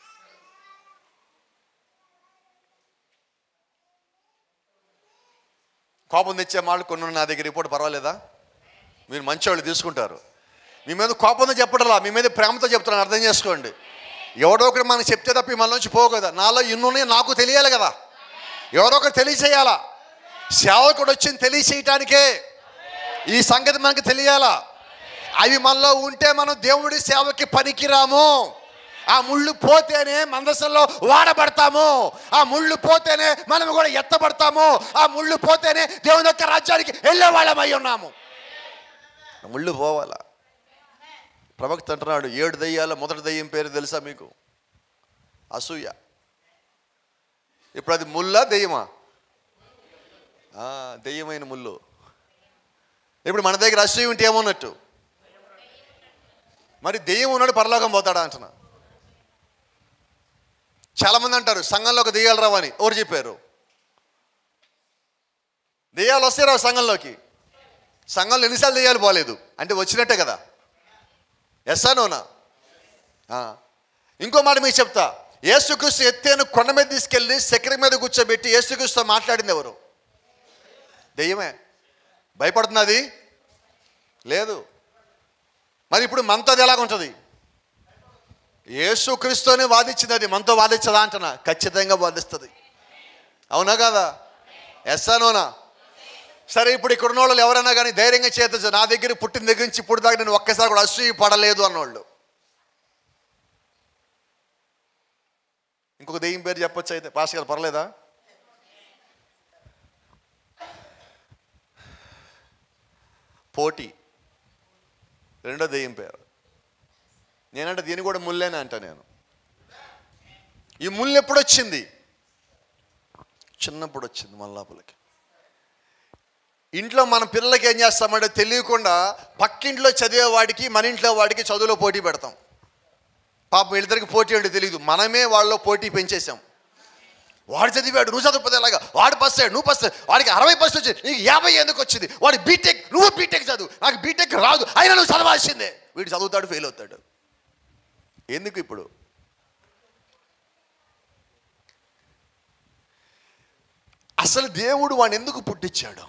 కోపం తెచ్చే మాటలు కొన్ని ఉన్నాయి నా దగ్గర రిపోర్ట్ పర్వాలేదా మీరు మంచివాళ్ళు తీసుకుంటారు మీ మీద కోపంతో చెప్పడలా మీ మీద ప్రేమతో చెప్తున్నాను అర్థం చేసుకోండి ఎవడో ఒకటి మనకు చెప్తే తప్ప మన నుంచి పోవు కదా నాలో ఇన్ని ఉన్నాయి నాకు తెలియాలి కదా ఎవరో ఒకరు తెలియచేయాలా సేవకుడు వచ్చింది తెలియచేయటానికే ఈ సంగతి మనకు తెలియాలా అవి మనలో ఉంటే మనం దేవుడి సేవకి పనికిరాము ఆ ముళ్ళు పోతేనే మందసంలో వాడబడతాము ఆ ముళ్ళు పోతేనే మనం కూడా ఎత్తబడతాము ఆ ముళ్ళు పోతేనే దేవుని యొక్క రాజ్యానికి వెళ్ళే వాళ్ళమై ఉన్నాము ఆ ముళ్ళు పోవాలా ప్రవక్త అంటున్నాడు ఏడు దయ్యాల మొదటి దయ్యం పేరు తెలుసా మీకు అసూయ ఇప్పుడు అది ముళ్ళా దెయ్యమా ఆ, దెయ్యమైన ముళ్ళు ఇప్పుడు మన దగ్గర అసూయ ఉంటే ఏమన్నట్టు మరి దెయ్యం ఉన్నాడు పరలోకం పోతాడా అంటున్నా చాలామంది అంటారు సంఘంలోకి దెయ్యాలు రావని ఎవరు చెప్పారు దెయ్యాలు వస్తే రావు సంఘంలోకి సంఘంలో ఎన్నిసార్లు దెయ్యాలు పోలేదు అంటే వచ్చినట్టే కదా ఎస్సా నోనా ఆ. ఇంకో మాట మీకు చెప్తా ఏసుక్రీస్తు ఎత్తేను కొండ మీద తీసుకెళ్ళి చక్కెర మీద కూర్చోబెట్టి ఏసుక్రీస్తుతో మాట్లాడింది ఎవరు దెయ్యమే భయపడుతున్నది లేదు మరి ఇప్పుడు మనతో అది ఎలాగుంటుంది యేసుక్రీస్తుని వాదించింది అది మనతో వాదించదా అంటున్నా ఖచ్చితంగా వాదిస్తుంది అవునా కదా ఎస్సా నోనా సరే ఇప్పుడు ఇక్కడ ఉన్న వాళ్ళు ఎవరైనా కానీ ధైర్యంగా చేత నా దగ్గర పుట్టిన దగ్గర నుంచి ఇప్పుడు దాకా నేను ఒక్కసారి కూడా అసూయ పడలేదు అన్నోళ్ళు ఇంకొక దెయ్యం పేరు చెప్పొచ్చు అయితే పాస్ గారు పర్లేదా పోటీ రెండో దెయ్యం పేరు నేనంటే దీని కూడా ముల్లేనే అంట నేను ఈ ముళ్ళు ఎప్పుడు వచ్చింది చిన్నప్పుడు వచ్చింది మన లోపలికి ఇంట్లో మన పిల్లలకి ఏం చేస్తామంటే తెలియకుండా పక్కింట్లో చదివే వాడికి మన ఇంట్లో వాడికి చదువులో పోటీ పెడతాం పాపం వీళ్ళిద్దరికి పోటీ అంటే తెలియదు మనమే వాళ్ళలో పోటీ పెంచేసాం వాడు చదివాడు నువ్వు చదువుపోతే ఎలాగా వాడు పాస్ అయ్యాడు నువ్వు పాస్ అయ్యాడు. వాడికి అరవై పర్సెంట్ వచ్చింది నీకు యాభై ఎందుకు వచ్చింది వాడు బీటెక్ నువ్వు బీటెక్ చదువు నాకు బీటెక్ రాదు అయినా నువ్వు చదవాల్సిందే వీడు చదువుతాడు ఫెయిల్ అవుతాడు ఎందుకు ఇప్పుడు అసలు దేవుడు వాడిని ఎందుకు పుట్టించాడు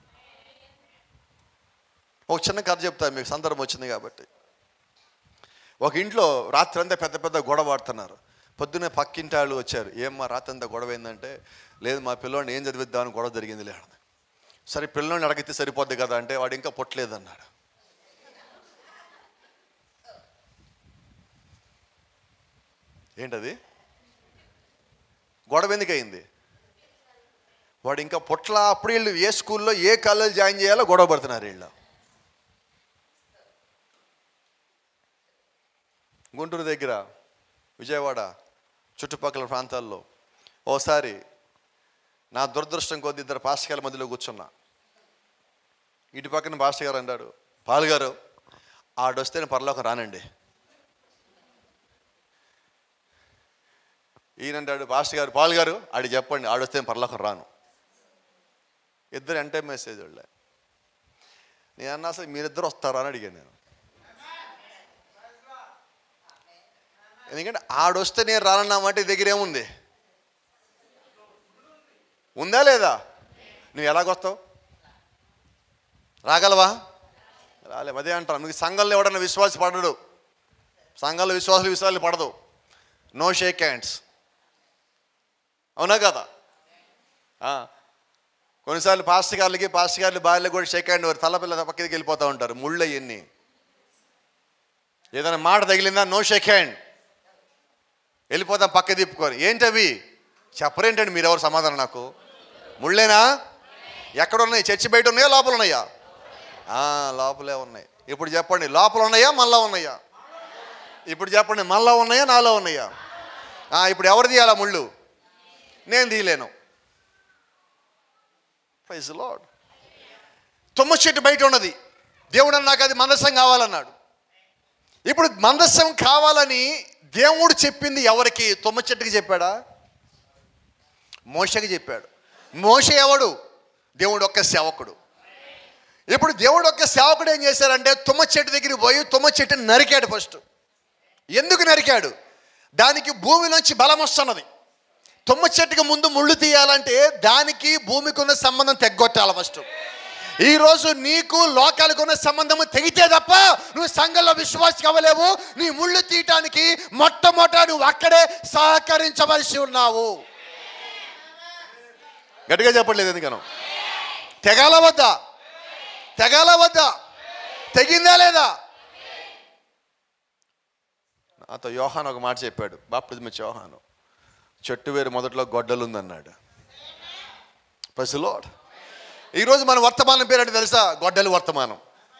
ఒక చిన్న కథ చెప్తాను మీకు సందర్భం వచ్చింది కాబట్టి ఒక ఇంట్లో రాత్రి అంతా పెద్ద పెద్ద గొడవ ఆడుతున్నారు పొద్దున్నే పక్కింటి వాళ్ళు వచ్చారు ఏమ్మా రాత్రి అంతా గొడవ ఏంటంటే లేదు మా పిల్లోడిని ఏం చదివిద్దామని గొడవ జరిగింది లేదు సరే పిల్లోడిని అడిగితే సరిపోద్ది కదా అంటే వాడు ఇంకా పుట్టలేదు అన్నాడు ఏంటది గొడవ ఎందుకు అయింది వాడు ఇంకా పుట్ల అప్పుడు వీళ్ళు ఏ స్కూల్లో ఏ కాలేజ్ జాయిన్ చేయాలో గొడవ పడుతున్నారు వీళ్ళు గుంటూరు దగ్గర విజయవాడ చుట్టుపక్కల ప్రాంతాల్లో ఓసారి నా దురదృష్టం కొద్ది ఇద్దరు పాస్టర్ల మధ్యలో కూర్చున్నా ఇటు పక్కన పాస్టర్ గారు అన్నాడు పాల్ గారు ఆడొస్తే నేను పరలోకం రానండి ఈయనంటాడు పాస్టర్ గారు పాల్ గారు ఆడి చెప్పండి ఆడొస్తే నేను పరలోకం రాను ఇద్దరు ఎంటే మెసేజ్ వాళ్ళే నేను అన్నా అసలు మీరిద్దరు వస్తారా అని అడిగాను నేను ఎందుకంటే ఆడొస్తే నేను రానన్నామంటే నీ దగ్గర ఏముంది ఉందా లేదా నువ్వు ఎలాగొస్తావు రాగలవా రాలే అదే అంటాను మీకు సంఘంలో ఎవడన్నా విశ్వాస పడడు సంఘంలో విశ్వాసాలు విశ్వాసాలు పడదు నో షేక్ హ్యాండ్స్ అవునా కదా ఆ. కొన్నిసార్లు పాస్టర్ గారులకి పాస్టర్ గారులు భార్యలు కూడా షేక్ హ్యాండ్ వారు తలపిల్ల పక్కకి వెళ్ళిపోతూ ఉంటారు ముళ్ళు అవన్నీ ఏదైనా మాట తగిలిందా నో షేక్ హ్యాండ్ వెళ్ళిపోతాం పక్క తిప్పుకొని ఏంటవి చెప్పరేంటండి మీరు ఎవరు సమాధానం నాకు ముళ్ళేనా ఎక్కడ ఉన్నాయి చర్చి బయట ఉన్నాయా లోపల ఉన్నాయా ఆ, లోపలే ఉన్నాయి ఇప్పుడు చెప్పండి లోపల ఉన్నాయా మళ్ళా ఉన్నాయా ఇప్పుడు చెప్పండి మళ్ళా ఉన్నాయా నాలో ఉన్నాయా ఆ, ఇప్పుడు ఎవరు తీయాలా ముళ్ళు నేను తీయలేను ప్రైజ్ లాడ్ తుమ్మ చెట్టు బయట ఉన్నది దేవుడు నాకు అది మందస్సం కావాలన్నాడు ఇప్పుడు మందస్సం కావాలని దేవుడు చెప్పింది ఎవరికి తుమ్మ చెట్టుకి చెప్పాడా మోషకి చెప్పాడు మోష ఎవడు దేవుడు ఒక్క సేవకుడు ఇప్పుడు దేవుడు ఒక్క సేవకుడు ఏం చేశారంటే తుమ్మ చెట్టు దగ్గరికి పోయి తుమ్మ చెట్టుని నరికాడు ఫస్ట్ ఎందుకు నరికాడు దానికి భూమిలోంచి బలం వస్తున్నది తుమ్మ చెట్టుకి ముందు ముళ్ళు తీయాలంటే దానికి భూమికి ఉన్న సంబంధం తెగ్గొట్టాలి ఫస్ట్ ఈరోజు నీకు లోకాలకు ఉన్న సంబంధం తెగితే తప్ప నువ్వు సంఘంలో విశ్వాసం కావలేవు నీ ముళ్ళు తీయటానికి మొట్టమొదట నువ్వు అక్కడే సహకరించవలసి ఉన్నావు గట్టిగా చెప్పట్లేదు ఎందుకను తెగాల వద్దా తెగాల వద్దా తెగిందా లేదా నాతో యోహాన్ ఒక మాట చెప్పాడు బాప్టిజం ఇచ్చే యోహాను చెట్టు వేరు మొదట్లో గొడ్డలు ఉందన్నాడు పసిలోడ్ ఈరోజు మన వర్తమానం పేరు అంటే తెలుసా గొడ్డలి వర్తమానం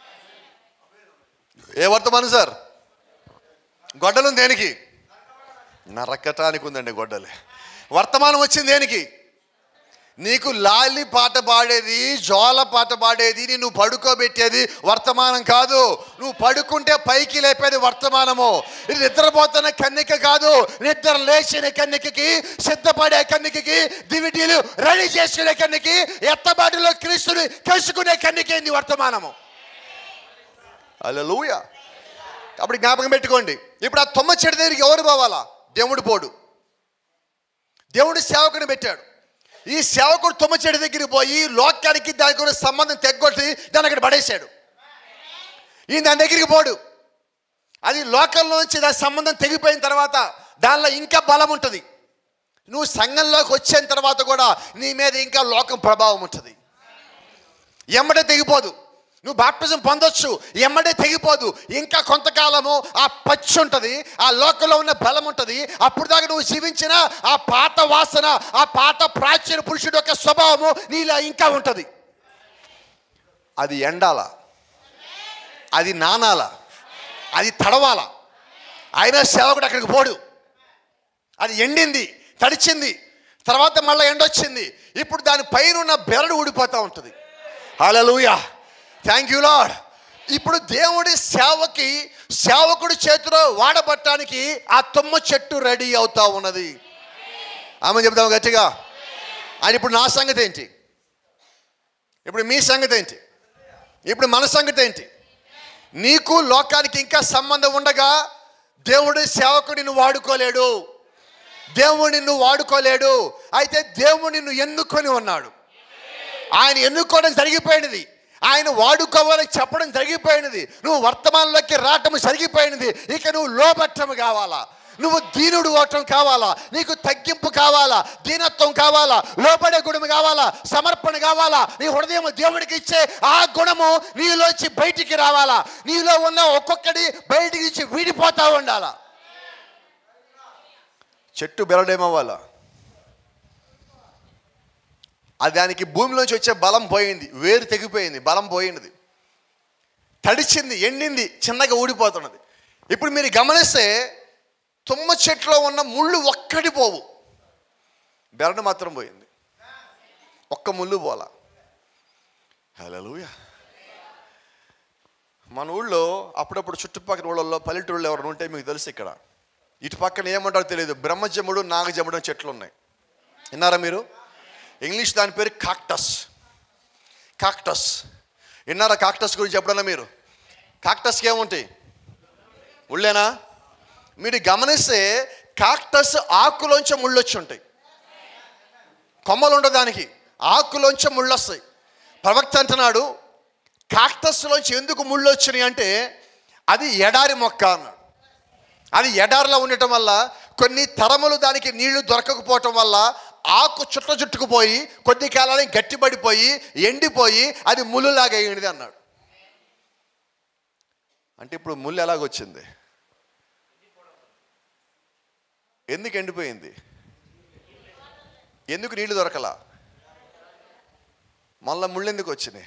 ఏ వర్తమానం సార్ గొడ్డలు ఉంది దేనికి నరకటానికి ఉందండి గొడ్డలి వర్తమానం వచ్చింది దేనికి నీకు లాలి పాట పాడేది జోల పాట పాడేది నువ్వు పడుకోబెట్టేది వర్తమానం కాదు నువ్వు పడుకుంటే పైకి లేపేది వర్తమానము ఇది నిద్రపోతున్న కన్నిక కాదు నిద్ర లేచిన కన్నికకి సిద్ధపడే కన్నికకి దివిటీలు రెడీ చేసుకునే కన్నికి ఎత్తబాటులో క్రీస్తుని కలుసుకునే కన్నికేంది వర్తమానము అలలుయ అప్పుడు జ్ఞాపకం పెట్టుకోండి ఇప్పుడు ఆ తొమ్మ చెడు దగ్గరికి ఎవరు పోవాలా దేవుడు పోడు దేవుడు సేవకుని పెట్టాడు ఈ సేవకుడు తుమ్మ చెడు దగ్గరికి పోయి లోకానికి దానికి ఉన్న సంబంధం తెగ్గొట్టి దాన్ని అక్కడ పడేశాడు ఈ దాని దగ్గరికి పోడు అది లోకంలో నుంచి దాని సంబంధం తెగిపోయిన తర్వాత దానిలో ఇంకా బలం ఉంటుంది నువ్వు సంఘంలోకి వచ్చిన తర్వాత కూడా నీ మీద ఇంకా లోకం ప్రభావం ఉంటుంది ఎమ్మడే తెగిపోదు నువ్వు బాప్టిజం పొందొచ్చు ఎమ్మడే తెగిపోదు ఇంకా కొంతకాలము ఆ పచ్చి ఉంటుంది ఆ లోకంలో ఉన్న బలం ఉంటుంది అప్పుడు దాకా నువ్వు జీవించిన ఆ పాత వాసన ఆ పాత ప్రాచీన పురుషుడు యొక్క స్వభావము నీలో ఇంకా ఉంటుంది అది ఎండాల అది నానాల అది తడవాల అయినా సేవకుడు అక్కడికి పోడు అది ఎండింది తడిచింది తర్వాత మళ్ళీ ఎండొచ్చింది ఇప్పుడు దాని పైన ఉన్న బెరడు ఊడిపోతూ ఉంటుంది హల్లెలూయా థ్యాంక్ యూ లాడ్ ఇప్పుడు దేవుడి సేవకి సేవకుడి చేతిలో వాడబట్టడానికి ఆ తుమ్మ చెట్టు రెడీ అవుతా ఉన్నది ఆమె చెప్తాం గట్టిగా అని ఇప్పుడు నా సంగతి ఏంటి ఇప్పుడు మీ సంగతి ఏంటి ఇప్పుడు మన సంగతి ఏంటి నీకు లోకానికి ఇంకా సంబంధం ఉండగా దేవుడి సేవకుడు నిన్ను వాడుకోలేడు దేవుడు నిన్ను వాడుకోలేడు అయితే దేవుడు నిన్ను ఎన్నుకొని ఉన్నాడు ఆయన ఎన్నుకోవడం జరిగిపోయినది ఆయన వాడుకోవాలని చెప్పడం జరిగిపోయినది నువ్వు వర్తమానంలోకి రావటం జరిగిపోయినది ఇక నువ్వు లోబట్టం కావాలా నువ్వు దీనుడు అవటం కావాలా నీకు తగ్గింపు కావాలా దీనత్వం కావాలా లోపడే గుణము కావాలా సమర్పణ కావాలా నీ హృదయం దేవుడికి ఇచ్చే ఆ గుణము నీలోంచి బయటికి రావాలా నీలో ఉన్న ఒక్కొక్కటి బయటికి నుంచి విడిపోతా ఉండాలా చెట్టు బెరడేమవ్వాలా అది దానికి భూమిలోంచి వచ్చే బలం పోయింది వేరు తెగిపోయింది బలం పోయినది తడిచింది ఎండింది చిన్నగా ఊడిపోతున్నది ఇప్పుడు మీరు గమనిస్తే తుమ్మ చెట్లో ఉన్న ముళ్ళు ఒక్కటి పోవు బెరడు మాత్రం పోయింది ఒక్క ముళ్ళు పోలా హలోయ మన ఊళ్ళో అప్పుడప్పుడు చుట్టుపక్కల ఊళ్ళల్లో పల్లెటూళ్ళు ఎవరు ఉంటే మీకు తెలుసు ఇక్కడ ఇటు పక్కన ఏమంటారో తెలియదు బ్రహ్మజముడు నాగజముడు అని చెట్లు ఉన్నాయి విన్నారా మీరు ఇంగ్లీష్ దాని పేరు కాక్టస్ కాక్టస్ విన్నారా కాక్టస్ గురించి ఎప్పుడన్నా మీరు కాక్టస్కి ఏముంటాయి ముళ్ళేనా మీరు గమనిస్తే కాక్టస్ ఆకులోంచి ముళ్ళు వచ్చి ఉంటాయి కొమ్మలు ఉండవు దానికి ఆకులోంచి ముళ్ళు వస్తాయి ప్రవక్త అంటున్నాడు కాక్టస్లోంచి ఎందుకు ముళ్ళు వచ్చినాయి అంటే అది ఎడారి మొక్క అన్నాడు అది ఎడారిలో ఉండటం వల్ల కొన్ని తరములు దానికి నీళ్లు దొరకకపోవటం వల్ల ఆకు చుట్ట చుట్టుకుపోయి కొద్ది కాలానికి గట్టిపడిపోయి ఎండిపోయి అది ముళ్ళులాగా అయ్యింది అన్నాడు అంటే ఇప్పుడు ముళ్ళు ఎలాగొచ్చింది ఎందుకు ఎండిపోయింది ఎందుకు నీళ్లు దొరకలా మళ్ళా ముళ్ళు ఎందుకు వచ్చినాయి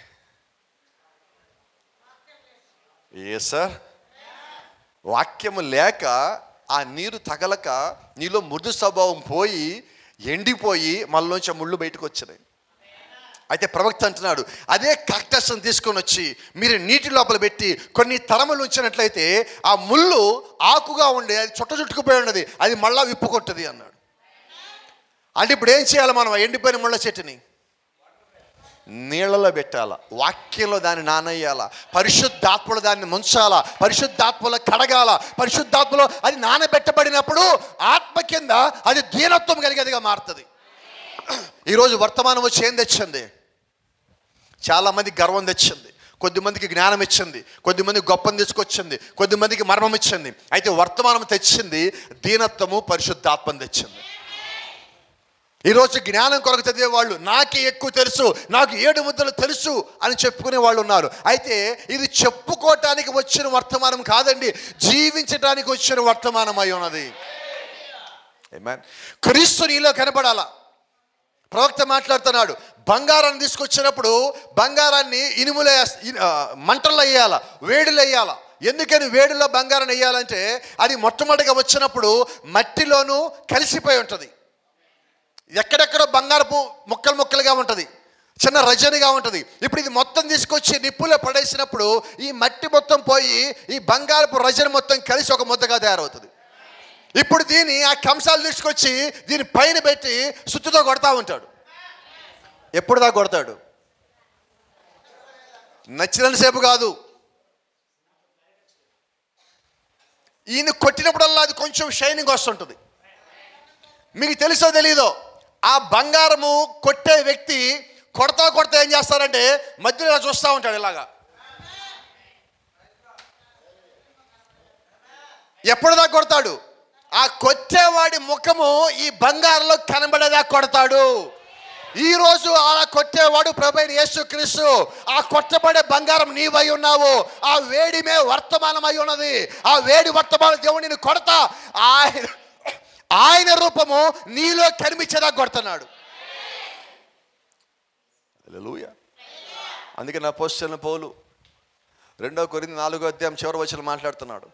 ఏ సార్ వాక్యము లేక ఆ నీరు తగలక నీలో మృదు స్వభావం పోయి ఎండిపోయి మళ్ళలోంచి ఆ ముళ్ళు బయటకు వచ్చినాయి అయితే ప్రవక్త అంటున్నాడు అదే కాక్టస్ని తీసుకొని వచ్చి మీరు నీటి లోపల పెట్టి కొన్ని తరములు ఉంచినట్లయితే ఆ ముళ్ళు ఆకుగా ఉండే అది చుట్ట చుట్టుకుపోయి ఉన్నది అది మళ్ళా విప్పుకొట్టది అన్నాడు అంటే ఇప్పుడు ఏం చేయాలి మనం ఆ ఎండిపోయిన ముళ్ళ చెట్టుని నీళ్ళలో పెట్టాల వాక్యంలో దాన్ని నానయ్యాల పరిశుద్ధాత్మలో దాన్ని ముంచాలా పరిశుద్ధాత్మలో కడగాల పరిశుద్ధాత్మలో అది నానబెట్టబడినప్పుడు ఆత్మ కింద అది దీనత్వం కలిగేదిగా మారుతుంది ఈరోజు వర్తమానం వచ్చి ఏం తెచ్చింది చాలామంది గర్వం తెచ్చింది కొద్దిమందికి జ్ఞానం ఇచ్చింది కొద్దిమంది గొప్పని తీసుకొచ్చింది కొద్దిమందికి మర్మం ఇచ్చింది అయితే వర్తమానం తెచ్చింది దీనత్వము పరిశుద్ధాత్మని తెచ్చింది ఈరోజు జ్ఞానం కొరకు చదివే వాళ్ళు నాకే ఎక్కువ తెలుసు నాకు ఏడు ముద్దలు తెలుసు అని చెప్పుకునే వాళ్ళు ఉన్నారు అయితే ఇది చెప్పుకోవటానికి వచ్చిన వర్తమానం కాదండి జీవించటానికి వచ్చిన వర్తమానం అయి ఉన్నది Amen. క్రీస్తు నీలో కనపడాలా ప్రవక్త మాట్లాడుతున్నాడు బంగారాన్ని తీసుకొచ్చినప్పుడు బంగారాన్ని ఇనుములో వేస్- ఇన్- ఆ, మంటల్లో వేయాల వేడిలో వేయాల ఎందుకని వేడిలో బంగారం వేయాలంటే అది మొట్టమొదటిగా వచ్చినప్పుడు మట్టిలోనూ కలిసిపోయి ఉంటుంది ఎక్కడెక్కడో బంగారపు ముక్కలు ముక్కలుగా ఉంటుంది చిన్న రజనిగా ఉంటుంది ఇప్పుడు ఇది మొత్తం తీసుకొచ్చి నిప్పులో పడేసినప్పుడు ఈ మట్టి మొత్తం పోయి ఈ బంగారపు రజని మొత్తం కలిసి ఒక ముద్దగా తయారవుతుంది ఇప్పుడు దీన్ని ఆ కంసాలు తీసుకొచ్చి దీని పైన పెట్టి సుత్తుతో కొడతా ఉంటాడు ఎప్పుడు దాకా కొడతాడు నచ్చినంతసేపు కాదు ఈయన కొట్టినప్పుడల్లా అది కొంచెం షైనింగ్ వస్తుంటుంది మీకు తెలుసో తెలీదో ఆ బంగారము కొట్టే వ్యక్తి కొడతా కొడతా ఏం చేస్తారంటే మధ్యలో ఇలా చూస్తూ ఉంటాడు ఇలాగా ఎప్పటిదాకా కొడతాడు ఆ కొట్టేవాడి ముఖము ఈ బంగారంలో కనబడేదా కొడతాడు ఈ రోజు అలా కొట్టేవాడు ప్రభు అయిన యేసు క్రీస్తు ఆ కొట్టబడే బంగారం నీవై ఉన్నావు ఆ వేడిమే వర్తమానమై ఉన్నది ఆ వేడి వర్తమాన దేవుడిని కొడతా ఆయన ఆయన రూపము నీలో కనిపించేదా కొడుతున్నాడు హల్లెలూయా అందుకే నా పోస్టల్ పౌలు రెండో కొరింది నాలుగో అధ్యాయం చివరి వచ్చిన మాట్లాడుతున్నాడు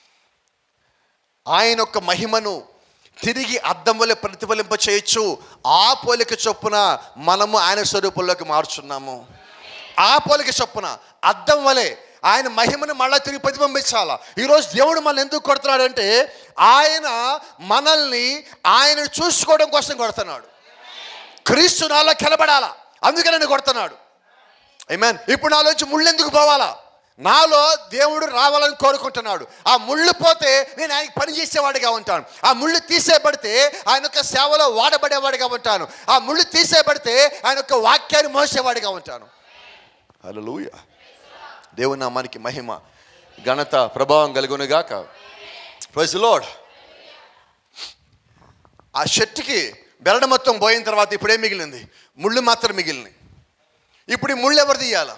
ఆయన యొక్క మహిమను తిరిగి అద్దం వల్ల ప్రతిఫలింప చేయొచ్చు ఆ పోలిక చొప్పున మనము ఆయన స్వరూపంలోకి మార్చున్నాము ఆ పోలిక చొప్పున అద్దం వలె ఆయన మహిమను మళ్ళా తిరిగి ప్రతిబింబించాలా ఈరోజు దేవుడు మనల్ని ఎందుకు కొడుతున్నాడంటే ఆయన మనల్ని ఆయన చూసుకోవడం కోసం కొడుతున్నాడు క్రీస్తు నాలో కనబడాలా అందుకే నన్ను కొడుతున్నాడు ఐమాన్ ఇప్పుడు నాలోంచి ముళ్ళు ఎందుకు పోవాలా నాలో దేవుడు రావాలని కోరుకుంటున్నాడు ఆ ముళ్ళు పోతే నేను ఆయనకి పని చేసేవాడిగా ఉంటాను ఆ ముళ్ళు తీసేయబడితే ఆయన యొక్క సేవలో వాడబడేవాడిగా ఉంటాను ఆ ముళ్ళు తీసేయబడితే ఆయన యొక్క వాక్యాన్ని మోసేవాడిగా ఉంటాను హల్లెలూయా దేవుని నామానికి మహిమ ఘనత ప్రభావం కలుగునుగాక ప్రైజ్ లార్డ్ ఆ షర్ట్కి బెరడు మొత్తం పోయిన తర్వాత ఇప్పుడే మిగిలింది ముళ్ళు మాత్రం మిగిలినాయి ఇప్పుడు ఈ ముళ్ళు ఎవరు తీయాలా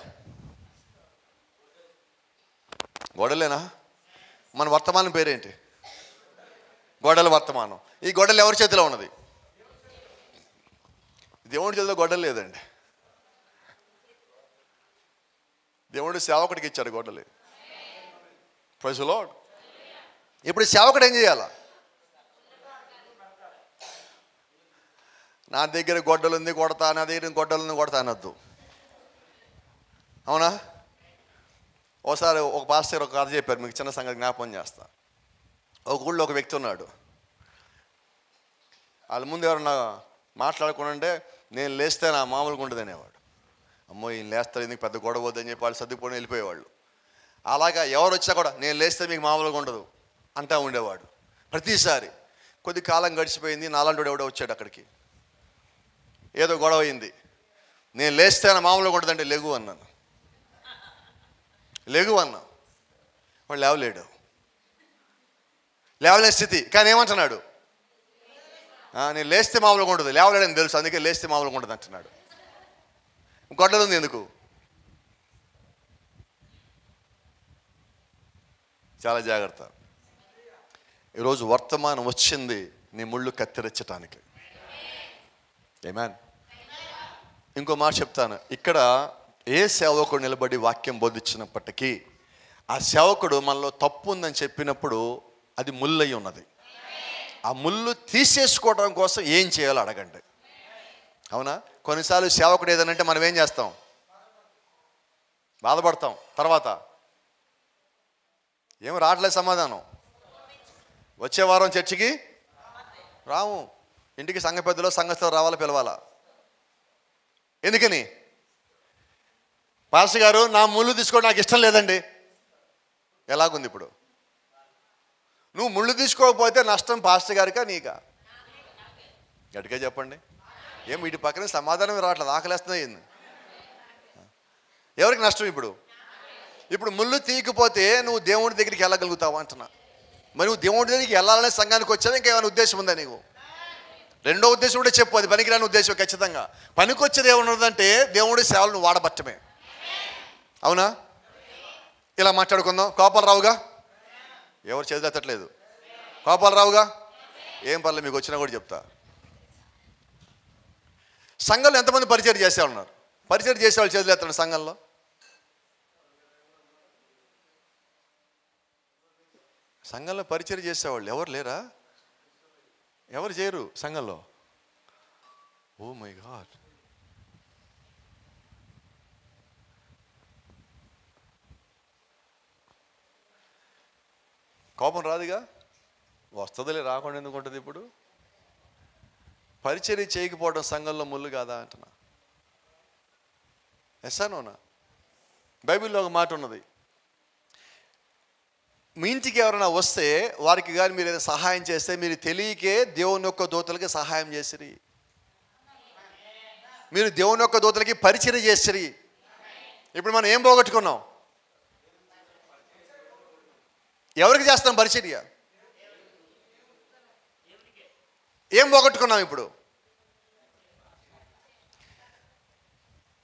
గొడవలేనా మన వర్తమానం పేరేంటి గొడవల వర్తమానం ఈ గొడవలు ఎవరి చేతిలో ఉన్నది దేవుడి చేతిలో గొడవలు లేదండి దేవుడు సేవకుడికి ఇచ్చాడు గొడ్డలి ప్రైజ్ లార్డ్ ఇప్పుడు ఈ సేవకుడు ఏం చేయాలా నా దగ్గర గొడ్డలు ఉంది కొడతా నా దగ్గర గొడ్డలు ఉంది కొడతా అనొద్దు అవునా ఒకసారి ఒక పాస్టర్ ఒక కథ చెప్పారు మీకు చిన్న సంగతి జ్ఞాపకం చేస్తా ఒక ఊళ్ళో ఒక వ్యక్తి ఉన్నాడు వాళ్ళ ముందు ఎవరన్నా మాట్లాడకుండా నేను లేస్తే నా మామూలుగా ఉండదు అనేవాడు అమ్మో ఈయన లేస్తారు ఎందుకు పెద్ద గొడవ వద్దని చెప్పి వాళ్ళు సర్దుకొని వెళ్ళిపోయేవాళ్ళు అలాగా ఎవరు వచ్చినా కూడా నేను లేస్తే మీకు మామూలుగా ఉండదు అంటా ఉండేవాడు ప్రతిసారి కొద్ది కాలం గడిచిపోయింది నాలంటి ఎవడో వచ్చాడు అక్కడికి ఏదో గొడవ అయింది నేను లేస్తే నా మామూలుగా ఉండదండి లెగు అన్నాను లెగు అన్నా వాడు లేవలేడు లేవలేని స్థితి కానీ ఏమంటున్నాడు "ఆ, నేను లేస్తే మామూలుగా ఉండదు లేవలేడని తెలుసు అందుకే లేస్తే మామూలుగా ఉండదు అంటున్నాడు గొడ్డలు ఉంది ఎందుకు చాలా జాగ్రత్త ఈరోజు వర్తమానం వచ్చింది నీ ముళ్ళు కత్తిరించటానికి ఏమాన్ ఇంకో మాట చెప్తాను ఇక్కడ ఏ సేవకుడు నిలబడి వాక్యం బోధించినప్పటికీ ఆ సేవకుడు మనలో తప్పు ఉందని చెప్పినప్పుడు అది ముల్లయి ఉన్నది ఆ ముళ్ళు తీసేసుకోవడం కోసం ఏం చేయాలో అడగండి అవునా కొన్నిసార్లు సేవకుడు ఏదనంటే మనం ఏం చేస్తాం బాధపడతాం తర్వాత ఏం రావట్లేదు సమాధానం వచ్చే వారం చర్చికి రాము ఇంటికి సంఘ పెద్దలో సంఘస్థలు రావాలా పిలవాలా ఎందుకని పాస్టర్ గారు నా ముళ్ళు తీసుకోవడం నాకు ఇష్టం లేదండి ఎలాగుంది ఇప్పుడు నువ్వు ముళ్ళు తీసుకోకపోతే నష్టం పాస్టర్ గారికా నీకా గట్టిగా చెప్పండి ఏం వీటి పక్కన సమాధానం రావట్లేదు ఆకలేస్తుంది ఏంది ఎవరికి నష్టం ఇప్పుడు ఇప్పుడు ముళ్ళు తీయకపోతే నువ్వు దేవుడి దగ్గరికి వెళ్ళగలుగుతావు అంటున్నా మరి నువ్వు దేవుడి దగ్గరికి వెళ్ళాలనే సంఘానికి వచ్చావు ఇంకా ఏమైనా ఉద్దేశం ఉందా నీకు రెండో ఉద్దేశం కూడా చెప్పు అది పనికిరాని ఉద్దేశం ఖచ్చితంగా పనికొచ్చేది ఏమన్నదంటే దేవుడి సేవలను వాడబట్టమే అవునా ఇలా మాట్లాడుకుందాం కోపాలరావుగా ఎవరు చేతులెత్తట్లేదు కోపాలరావుగా ఏం పర్లేదు మీకు వచ్చినా కూడా చెప్తా సంఘంలో ఎంతమంది పరిచయం చేసే ఉన్నారు పరిచయం చేసేవాళ్ళు చేతులు ఎత్తండి సంఘంలో సంఘంలో పరిచయం చేసేవాళ్ళు ఎవరు లేరా ఎవరు చేయరు సంఘంలో ఓ మై గాడ్ కోపం రాదుగా వస్తుందిలే రాకుండా ఎందుకు ఉంటుంది ఇప్పుడు పరిచర్య చేయకపోవడం సంఘంలో ముళ్ళు కాదా అంటున్నా ఎస్సానోనా బైబిల్లో ఒక మాట ఉన్నది మీ ఇంటికి ఎవరైనా వస్తే వారికి కానీ మీరు ఏదైనా సహాయం చేస్తే మీరు తెలియకే దేవుని యొక్క దూతలకి సహాయం చేసిరి మీరు దేవుని యొక్క దూతలకి పరిచయం చేసిరి ఇప్పుడు మనం ఏం పోగొట్టుకున్నాం ఎవరికి చేస్తాం పరిచర్య ఏం పోగొట్టుకున్నాం ఇప్పుడు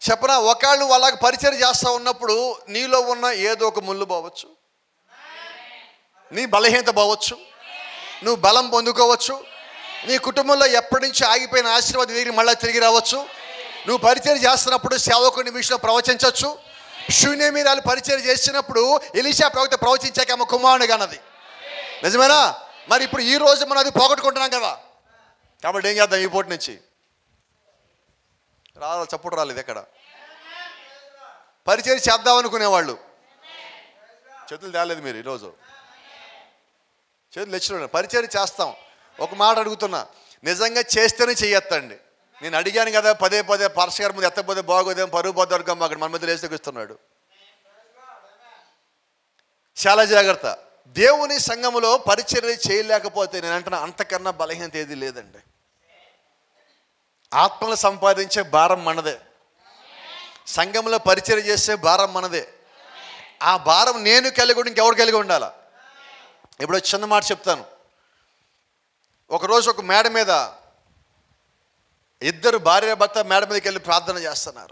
చెప్పనా ఒకళ్ళు వాళ్ళకి పరిచయం చేస్తూ ఉన్నప్పుడు నీలో ఉన్న ఏదో ఒక ముళ్ళు పోవచ్చు నీ బలహీనత పోవచ్చు నువ్వు బలం పొందుకోవచ్చు నీ కుటుంబంలో ఎప్పటి నుంచి ఆగిపోయిన ఆశీర్వాదం దగ్గర మళ్ళీ తిరిగి రావచ్చు నువ్వు పరిచయం చేస్తున్నప్పుడు సేవకుని విషయంలో ప్రవచించవచ్చు శూన్యమీరాలు పరిచయం చేసినప్పుడు ఎలిషా ప్రవక్త ప్రవచించాక ఆమె కుమారుని అన్నది నిజమేనా మరి ఇప్పుడు ఈ రోజు మనం అది పోగొట్టుకుంటున్నాం కదా కాబట్టి ఏం చేద్దాం ఈ పూట నుంచి రాదు చప్పుడు రాలేదు ఎక్కడ పరిచయం చేద్దాం అనుకునేవాళ్ళు చేతులు తేలేదు మీరు ఈరోజు చేతులు తెచ్చిన పరిచయం చేస్తాం ఒక మాట అడుగుతున్నా నిజంగా చేస్తేనే చెయ్యొత్తండి నేను అడిగాను కదా పదే పదే పరస గారి ముందు ఎత్తపోతే బాగోదేం పరుగు పోతాడు అక్కడ మన మధ్య లేసి తెగిస్తున్నాడు చాలా జాగ్రత్త దేవుని సంఘములో పరిచర్య చేయలేకపోతే నేను అంటున్నా అంతకన్నా బలహీనత ఏది లేదండి ఆత్మలు సంపాదించే భారం మనదే సంఘంలో పరిచయం చేసే భారం మనదే ఆ భారం నేను కలిగి ఉండి ఇంకెవరు కలిగి ఉండాలా ఇప్పుడు ఒక చిన్న మాట చెప్తాను ఒకరోజు ఒక మేడ మీద ఇద్దరు భార్య భర్త మేడ మీదకి వెళ్ళి ప్రార్థన చేస్తున్నారు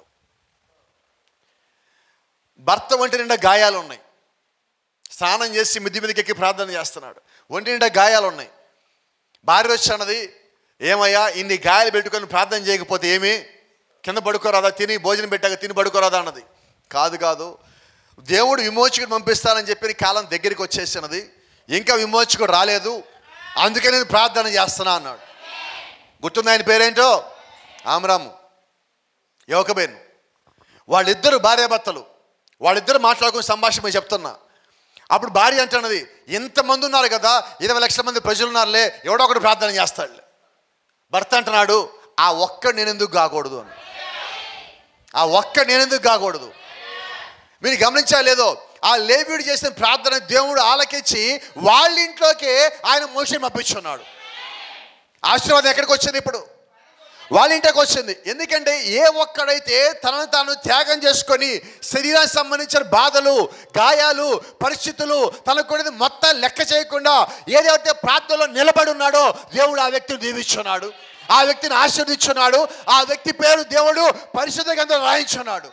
భర్త ఒంటి నిండా గాయాలు ఉన్నాయి స్నానం చేసి మిద్ది మీదకి ఎక్కి ప్రార్థన చేస్తున్నాడు ఒంటి నిండా గాయాలు ఉన్నాయి భార్య వచ్చి అన్నది ఏమయ్యా ఇన్ని గాయాలు పెట్టుకొని ప్రార్థన చేయకపోతే ఏమి కింద పడుకోరాదా తిని భోజనం పెట్టాక తిని పడుకోరాదా అన్నది కాదు కాదు దేవుడు విమోచకుడు పంపిస్తానని చెప్పి కాలం దగ్గరికి వచ్చేసినది ఇంకా విమోచకుడు రాలేదు అందుకే నేను ప్రార్థన చేస్తున్నా అన్నాడు గుర్తుంది ఆయన పేరేంటో ఆమరాము యువకబేను వాళ్ళిద్దరు భార్యాభర్తలు వాళ్ళిద్దరు మాట్లాడుకుని సంభాషణ చెప్తున్నా అప్పుడు భార్య అంటున్నది ఇంతమంది ఉన్నారు కదా ఇరవై లక్షల మంది ప్రజలు ఉన్నారులే ఎవడో ఒకడు ప్రార్థన చేస్తాడులే భర్త అంటున్నాడు ఆ ఒక్క నేనెందుకు కాకూడదు అని ఆ ఒక్క నేనెందుకు కాకూడదు మీరు గమనించాలి లేదో ఆ లేవీడు చేసిన ప్రార్థన దేవుడు ఆలకించి వాళ్ళ ఇంట్లోకి ఆయన మోషన్ పంపించున్నాడు ఆశీర్వాదం ఎక్కడికి వచ్చింది ఇప్పుడు వాళ్ళ ఇంటికి వచ్చింది ఎందుకంటే ఏ ఒక్కడైతే తనను తాను త్యాగం చేసుకొని శరీరానికి సంబంధించిన బాధలు గాయాలు పరిస్థితులు తనకు కూడా మొత్తం లెక్క చేయకుండా ఏదైతే ప్రార్థనలో నిలబడి ఉన్నాడో దేవుడు ఆ వ్యక్తిని దీవించున్నాడు ఆ వ్యక్తిని ఆశీర్వదించున్నాడు ఆ వ్యక్తి పేరు దేవుడు పరిశుద్ధ గ్రంథం రాయించున్నాడు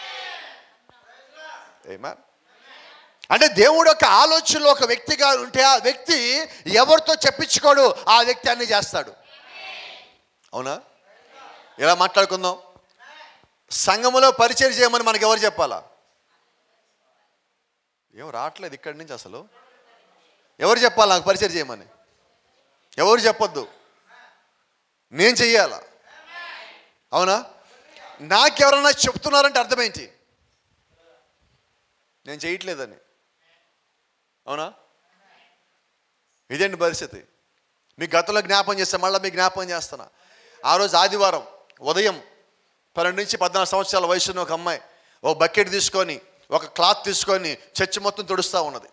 ఏమా అంటే దేవుడు యొక్క ఆలోచనలో ఒక వ్యక్తిగా ఉంటే ఆ వ్యక్తి ఎవరితో చెప్పించుకోడు ఆ వ్యక్తి అన్ని చేస్తాడు అవునా ఇలా మాట్లాడుకుందాం సంఘములో పరిచయం చేయమని మనకి ఎవరు చెప్పాలా ఏం రావట్లేదు ఇక్కడి నుంచి అసలు ఎవరు చెప్పాలి నాకు పరిచయం చేయమని ఎవరు చెప్పొద్దు నేను చెయ్యాలా అవునా నాకెవరన్నా చెప్తున్నారంటే అర్థమేంటి నేను చేయట్లేదని అవునా ఇదేంటి పరిస్థితి మీ గతంలో జ్ఞాపం చేస్తే మళ్ళీ మీ జ్ఞాపం చేస్తున్నా ఆ రోజు ఆదివారం ఉదయం పన్నెండు నుంచి పద్నాలుగు సంవత్సరాల వయసున్న ఒక అమ్మాయి ఒక బకెట్ తీసుకొని ఒక క్లాత్ తీసుకొని చర్చి మొత్తం తుడుస్తూ ఉన్నది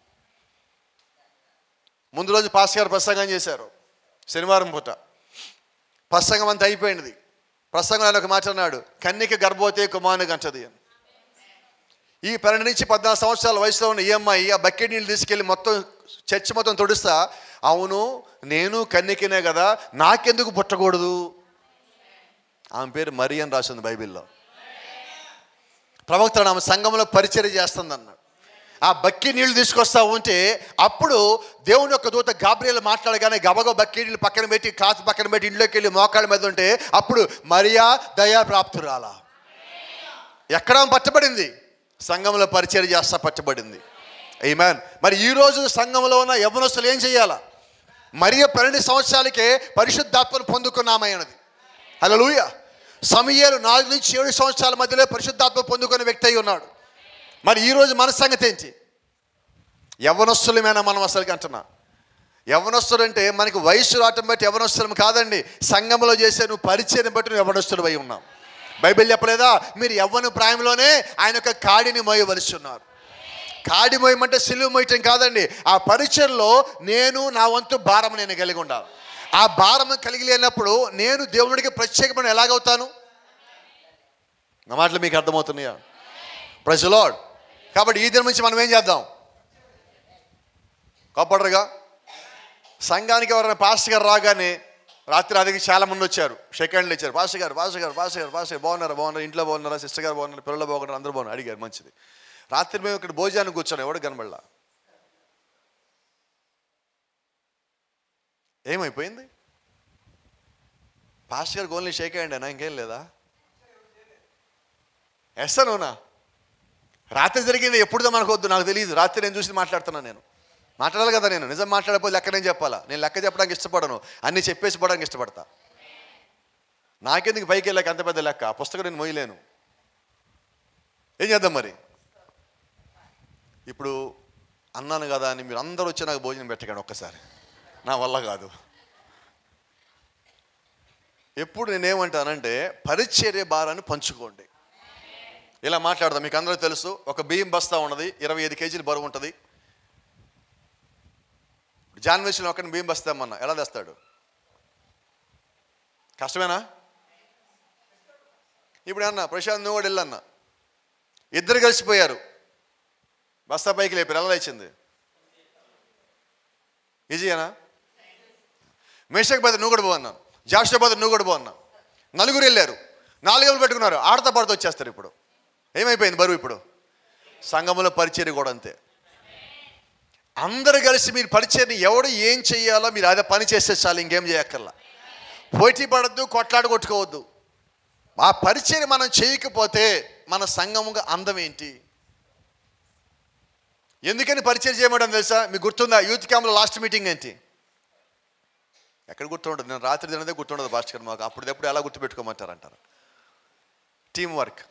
ముందు రోజు పాస్ గారు ప్రసంగం చేశారు శనివారం పూట ప్రసంగం అంతా అయిపోయినది ప్రసంగం ఆయన ఒక మాట అన్నాడు కన్నిక గర్భవతి కుమారుని గంటది అని ఈ పన్నెండు నుంచి పద్నాలుగు సంవత్సరాల వయసులో ఉన్న ఈ అమ్మాయి ఆ బకెట్ నీళ్ళు తీసుకెళ్ళి మొత్తం చర్చి మొత్తం తుడుస్తా అవును నేను కన్నికనే కదా నాకెందుకు పుట్టకూడదు ఆమె పేరు మరి అని రాసింది బైబిల్లో ప్రవక్త ఆమె సంఘంలో పరిచర్య చేస్తుంది అన్నాడు ఆ బక్కి నీళ్లు తీసుకొస్తా ఉంటే అప్పుడు దేవుని యొక్క దూత గాబ్రియలు మాట్లాడగానే గబగబ బక్కి నీళ్ళు పక్కన పెట్టి క్లాత్ పక్కన పెట్టి ఇంట్లోకి వెళ్ళి మోకాళ్ళ మీద ఉంటే అప్పుడు మరియా దయా ప్రాప్తురాలా ఎక్కడ ఆమె పట్టబడింది సంఘంలో పరిచయం చేస్తా పట్టబడింది మ్యాన్ మరి ఈ రోజు సంఘంలో ఉన్న యవనస్తులు ఏం చేయాలా మరియు పన్నెండు సంవత్సరాలకే పరిశుద్ధాత్మను పొందుకున్నామైనది హల్లెలూయా సమయాలు నాలుగు నుంచి ఏడు సంవత్సరాల మధ్యలో పరిశుద్ధాత్మ పొందుకునే వ్యక్తి అయి ఉన్నాడు మరి ఈరోజు మన సంగతి ఏంటి యవనస్తులమేనా మనం అసలుకి అంటున్నా యవనస్తుడు అంటే మనకి వయసు రావటం బట్టి యవనస్తులం కాదండి సంఘంలో చేసే నువ్వు పరిచయం బట్టి నువ్వు యవనస్తుడు అయి ఉన్నావు బైబిల్ చెప్పలేదా మీరు యవ్వన ప్రాయంలోనే ఆయన యొక్క కాడిని మోయవలసి ఉన్నారు కాడి మోయమంటే సిలువ మోయటం కాదండి ఆ పరిచయంలో నేను నా వంతు భారం నేను కలిగి ఉండాలి ఆ భారం కలిగి లేనప్పుడు నేను దేవుడికి ప్రత్యేకమైన ఎలాగవుతాను నా మాటలు మీకు అర్థమవుతున్నాయా ప్రజలోడ్ కాబట్టి ఈ దినం నుంచి మనం ఏం చేద్దాం కోపడరుగా సంఘానికి ఎవరైనా పాస్టర్ గారు రాగానే రాత్రి అదికి చాలా మంది వచ్చారు సెకండ్లు ఇచ్చారు పాస్టర్ గారు పాస్టర్ గారు పాస్టర్ గారు పాస్టర్ గారు బాగున్నారా బాగున్నారు ఇంట్లో బాగున్నారా సిస్టర్ గారు బాగున్నారు పిల్లలు బాగున్నారు అందరూ బాగున్నారు అడిగారు మంచిది రాత్రి మేము ఇక్కడ భోజనానికి కూర్చొని ఎవడు కనబడలా ఏమైపోయింది పాస్టర్ గారికి ఓన్లీ షేక్ అయ్యండి అన్న ఇంకేం లేదా ఎస్తానునా రాత్రి జరిగింది ఎప్పుడుదో మనకు వద్దు నాకు తెలియదు రాత్రి నేను చూసి మాట్లాడుతున్నాను నేను మాట్లాడాలి కదా నేను నిజం మాట్లాడకపోతే లెక్క నేను చెప్పాలా నేను లెక్క చెప్పడానికి ఇష్టపడను అన్ని చెప్పేసి పోవడానికి ఇష్టపడతా నాకెందుకు పైకి వెళ్ళాక అంత పెద్ద లెక్క ఆ పుస్తకం నేను మోయలేను ఏం చేద్దాం మరి ఇప్పుడు అన్నాను కదా అని మీరు అందరూ వచ్చి నాకు భోజనం పెట్టకండి ఒక్కసారి నా వల్ల కాదు ఎప్పుడు నేనేమంటానంటే పరిచర్య భారాన్ని పంచుకోండి ఇలా మాట్లాడదాం మీకు అందరూ తెలుసు ఒక బియ్యం బస్తా ఉన్నది ఇరవై ఐదు కేజీలు బరువు ఉంటుంది జాన్వేషన్ ఒకరిని బియ్యం బస్తామన్నా ఎలా తెస్తాడు కష్టమేనా ఇప్పుడు అన్న ప్రశాంత్ నువ్వు కూడా వెళ్ళన్నా ఇద్దరు కలిసిపోయారు బస్తా పైకి లేపారు ఎలా లేచింది ఈజీయేనా మేషక్ బదులు నువ్వు కూడా బాగున్నాను జాషా బదులు నువ్వు కూడా బాగున్నా నలుగురు వెళ్ళారు నాలుగు పెట్టుకున్నారు ఆడతా పడుతూ వచ్చేస్తారు ఇప్పుడు ఏమైపోయింది బరువు ఇప్పుడు సంఘములో పరిచర్య కూడా అంతే అందరు కలిసి మీరు పరిచయని ఎవడు ఏం చెయ్యాలో మీరు అదే పని చేస్తే చాలు ఇంకేం చేయక్కర్లా పోటీ పడద్దు కొట్లాడు కొట్టుకోవద్దు ఆ పరిచయం మనం చేయకపోతే మన సంఘముగా అందం ఏంటి ఎందుకని పరిచయం చేయమడం తెలుసా మీకు గుర్తుందా యూత్ క్యాంప్లో లాస్ట్ మీటింగ్ ఏంటి ఎక్కడ గుర్తుండదు నేను రాత్రి తినదే గుర్తుండదు భాస్కర్ మాకు అప్పుడెప్పుడు ఎలా గుర్తుపెట్టుకోమంటారు అంటారు టీం వర్క్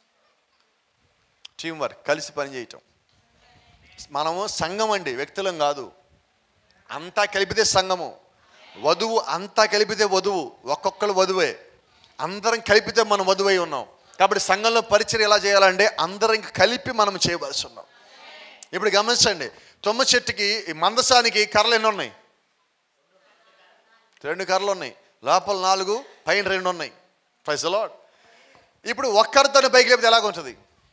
టీం వర్క్ కలిసి పని చేయటం మనము సంఘం అండి వ్యక్తులం కాదు అంతా కలిపితే సంఘము వధువు అంతా కలిపితే వధువు ఒక్కొక్కరు వధువే అందరం కలిపితే మనం వధువై ఉన్నాం కాబట్టి సంఘంలో పరిచయం ఎలా చేయాలంటే అందరం కలిపి మనం చేయవలసి ఉన్నాం ఇప్పుడు గమనించండి తుమ్మ చెట్టుకి ఈ మందసానికి కర్రలు ఎన్ని ఉన్నాయి రెండు కర్రలు ఉన్నాయి లోపల నాలుగు పైన రెండు ఉన్నాయి ప్రైజ్ లాడ్ ఇప్పుడు ఒక్కరు తన పైకి లేపితే ఎలాగుంటుంది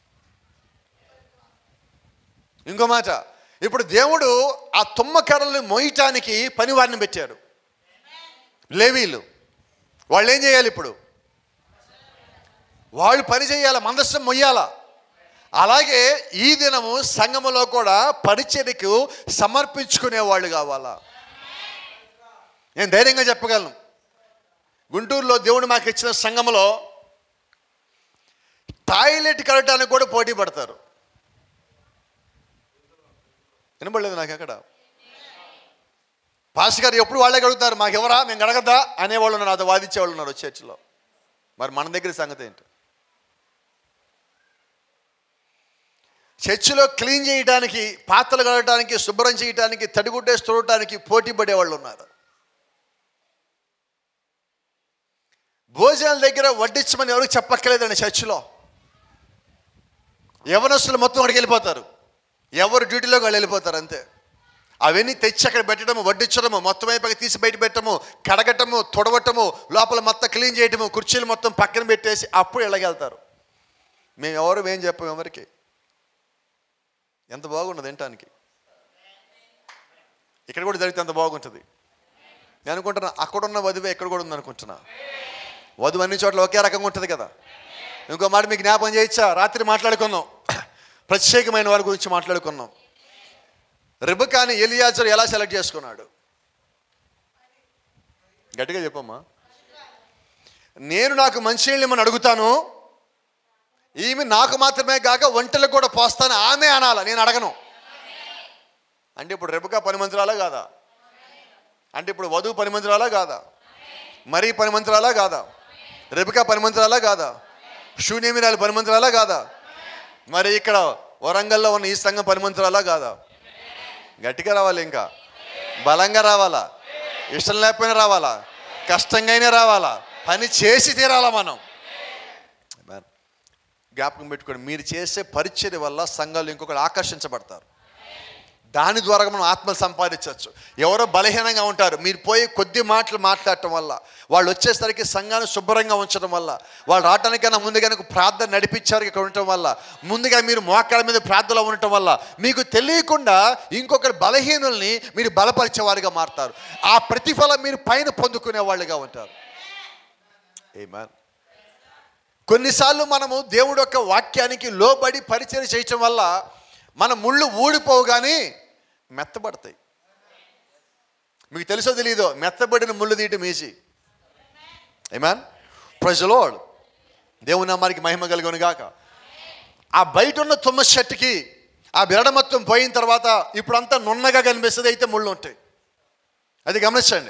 ఇంకో మాట ఇప్పుడు దేవుడు ఆ తుమ్మ కర్రల్ని మోయటానికి పనివారిని పెట్టాడు లేవీలు వాళ్ళు ఏం చేయాలి ఇప్పుడు వాళ్ళు పని చేయాలి మందస్సం మొయ్యాలా అలాగే ఈ దినము సంఘములో కూడా పరిచర్యకు సమర్పించుకునే వాళ్ళు కావాలా నేను ధైర్యంగా చెప్పగలను గుంటూరులో దేవుడు మాకు ఇచ్చిన సంఘములో టాయిలెట్ కడటానికి కూడా పోటీ పడతారు వినపడలేదు నాకు అక్కడ పాస్ గారు ఎప్పుడు వాళ్ళే అడుగుతారు మాకు ఎవరా మేము అడగద్దా అనేవాళ్ళు ఉన్నారు అది వాదించేవాళ్ళు ఉన్నారు చర్చిలో మరి మన దగ్గర సంగతి ఏంటి చర్చిలో క్లీన్ చేయడానికి పాత్రలు కడగడానికి శుభ్రం చేయడానికి తడిగుడ్డేసి తొడటానికి పోటీ పడేవాళ్ళు ఉన్నారు భోజనాల దగ్గర వడ్డించమని ఎవరికి చెప్పక్కర్లేదండి చర్చిలో యవనస్తులు మొత్తం అక్కడికి వెళ్ళిపోతారు ఎవరు డ్యూటీలోకి వాళ్ళు వెళ్ళిపోతారు అంతే అవన్నీ తెచ్చి అక్కడ పెట్టడము వడ్డించడము మొత్తం అయిపోయి తీసి బయట పెట్టడము కడగటము తొడవటము లోపల మొత్తం క్లీన్ చేయటము కుర్చీలు మొత్తం పక్కన పెట్టేసి అప్పుడు వెళ్ళగలుగుతారు మేము ఎవరు ఏం చెప్పము ఎవరికి ఎంత బాగున్నది వినటానికి ఇక్కడ కూడా జరిగితే అంత బాగుంటుంది నేను అనుకుంటున్నా అక్కడున్న వధువే ఇక్కడ కూడా ఉంది అనుకుంటున్నా వధువు అన్ని చోట్ల ఒకే రకంగా ఉంటుంది కదా ఇంకో మాట మీకు జ్ఞాపకం చేయొచ్చా రాత్రి మాట్లాడుకుందాం ప్రత్యేకమైన వారి గురించి మాట్లాడుకున్నాం రిబకాని ఎలియాజర్ ఎలా సెలెక్ట్ చేసుకున్నాడు గట్టిగా చెప్పమ్మా నేను నాకు మంచి నీళ్ళమని అడుగుతాను ఈమె నాకు మాత్రమే కాక ఒంటలకు కూడా పోస్తాను ఆమె అనాల నేను అడగను అంటే ఇప్పుడు రెబకా పని మంత్రాలా కాదా అంటే ఇప్పుడు వధువు పని మంత్రాలా కాదా మరీ పని మంత్రాలా కాదా రెబకా పని మంత్రాలా కాదా శూన్యమినాలు పని మంత్రాలా కాదా మరి ఇక్కడ వరంగల్లో ఉన్న ఈ సంఘం పని మంత్రాలా కాదా గట్టిగా రావాలి ఇంకా బలంగా రావాలా ఇష్టం లేకపోయినా రావాలా కష్టంగా అయినా రావాలా పని చేసి తీరాలా మనం Amen. జ్ఞాపకం పెట్టుకోండి మీరు చేసే పరిచర్య వల్ల సంఘాలు ఇంకొకరు ఆకర్షించబడతారు దాని ద్వారా మనం ఆత్మలు సంపాదించవచ్చు ఎవరో బలహీనంగా ఉంటారు మీరు పోయి కొద్ది మాటలు మాట్లాడటం వల్ల వాళ్ళు వచ్చేసరికి సంఘాన్ని శుభ్రంగా ఉంచడం వల్ల వాళ్ళు రావడానికైనా ముందుగా నాకు ప్రార్థన నడిపించారు ఇక్కడ ఉండటం వల్ల ముందుగా మీరు మోకాళ్ళ మీద ప్రార్థనలో ఉండటం వల్ల మీకు తెలియకుండా ఇంకొకరి బలహీనుల్ని మీరు బలపరిచేవారుగా మారుతారు ఆ ప్రతిఫలం మీరు పైన పొందుకునే వాళ్ళుగా ఉంటారు Amen. కొన్నిసార్లు మనము దేవుడు యొక్క వాక్యానికి లోబడి పరిచయం చేయటం వల్ల మన ముళ్ళు ఊడిపోవు కానీ మెత్తబడతాయి మీకు తెలుసో తెలీదో మెత్తబడిన ముళ్ళు తీయటం ఈజీ ఏమాన్ ప్రజలోడ్ దేవుని నామానికి మహిమ కలిగిన గాక ఆ బయట ఉన్న తుమ్మ చెట్టుకి ఆ బిరడ మొత్తం పోయిన తర్వాత ఇప్పుడంతా నున్నగా కనిపిస్తుంది అయితే ముళ్ళు ఉంటాయి అది గమనించండి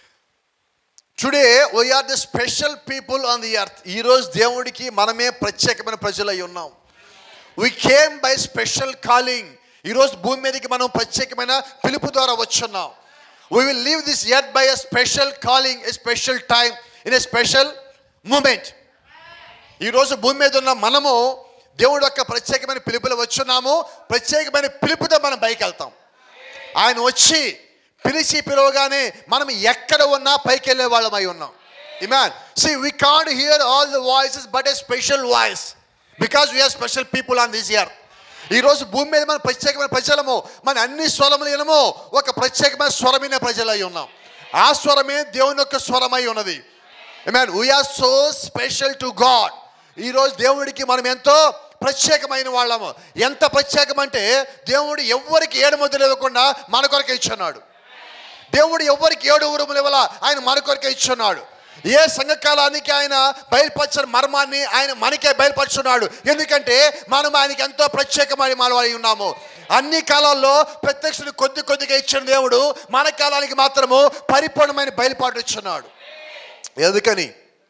today we are the special people on the earth ఈరోజు దేవుడికి మనమే ప్రత్యేకమైన ప్రజలై ఉన్నాం we came by special calling ఈరోజు భూమి మీదకి మనం ప్రత్యేకమైన పిలుపు ద్వారా వచ్చున్నాం we will leave this earth by a special calling a special time in a special moment ఈరోజు భూమి మీద ఉన్న మనము దేవుడు యొక్క ప్రత్యేకమైన పిలుపులు వచ్చున్నాము ప్రత్యేకమైన పిలుపుతో మనం పైకి వెళ్తాం ఆయన వచ్చి పిలిచి పిలవగానే మనం ఎక్కడ ఉన్నా పైకి వెళ్ళే వాళ్ళమై ఉన్నాం I mean see we can't hear all the voices but a special voice because we are special people on this earth ఈరోజు భూమి మీద మన ప్రత్యేకమైన ప్రజలము మన అన్ని స్వరములు వినము ఒక ప్రత్యేకమైన స్వరమైన ప్రజలై ఉన్నాం ఆ స్వరమే దేవుని యొక్క స్వరమై ఉన్నది man we are so special to God ఈరోజు దేవుడికి మనం ఎంతో ప్రత్యేకమైన వాళ్ళము ఎంత ప్రత్యేకం అంటే దేవుడు ఎవ్వరికి ఏడు ముద్దలు ఇవ్వకుండా మన కొరకే ఇచ్చున్నాడు దేవుడు ఎవ్వరికి ఏడు ఊరుములు ఇవ్వాల ఆయన మన కొరకే ఇచ్చున్నాడు ఏ సంఘకాలానికి ఆయన బయలుపరచని మర్మాన్ని ఆయన మనకే బయలుపరుచున్నాడు ఎందుకంటే మనం ఆయనకి ఎంతో ప్రత్యేకమైన మనవాడి ఉన్నాము అన్ని కాలాల్లో ప్రత్యక్షుడు కొద్ది కొద్దిగా ఇచ్చిన దేవుడు మన కాలానికి మాత్రము పరిపూర్ణమైన బయలుపాటు ఇచ్చున్నాడు ఎందుకని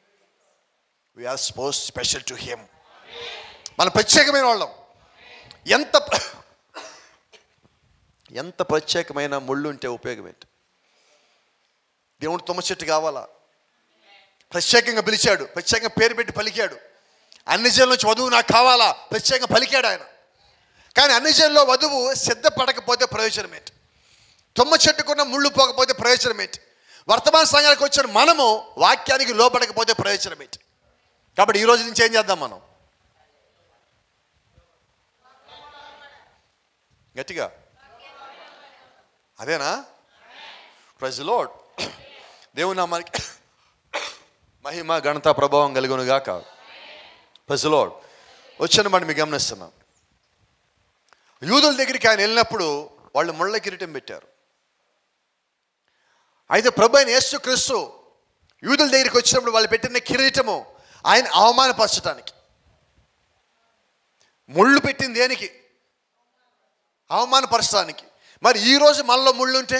we are suppose special to him మన ప్రత్యేకమైన వాళ్ళం ఎంత ప్ర- ఎంత ప్రత్యేకమైన ముళ్ళు ఉంటే ఉపయోగం ఏంటి దేవుడు తుమ్మ చెట్టు కావాలా ప్రత్యేకంగా పిలిచాడు ప్రత్యేకంగా పేరు పెట్టి పలికాడు అన్ని జనుల నుంచి వధువు నాకు కావాలా ప్రత్యేకంగా పలికాడు ఆయన కానీ అన్ని జనుల్లో వధువు సిద్ధపడకపోతే ప్రయోజనం ఏంటి తుమ్మ చెట్టుకున్న ముళ్ళు పోకపోతే ప్రయోజనం ఏంటి వర్తమాన సంఘానికి వచ్చిన మనము వాక్యానికి లోపడకపోతే ప్రయోజనం ఏంటి కాబట్టి ఈ రోజు నుంచి ఏం చేద్దాం మనం గట్టిగా అదేనా ప్రజలోడ్ దేవుని నామానికి మహిమ ఘనత ప్రభావం కలుగునుగాక ప్రజలోడ్ వచ్చిన మాట మీకు గమనిస్తున్నాం యూదుల దగ్గరికి ఆయన వెళ్ళినప్పుడు వాళ్ళు ముళ్ళ కిరీటం పెట్టారు అయితే ప్రభు అయిన యేసు క్రీస్తు యూదుల దగ్గరికి వచ్చినప్పుడు వాళ్ళు పెట్టిన కిరీటము ఆయన అవమానపరచడానికి ముళ్ళు పెట్టింది దేనికి అవమానపరచడానికి మరి ఈరోజు మనలో ముళ్ళు ఉంటే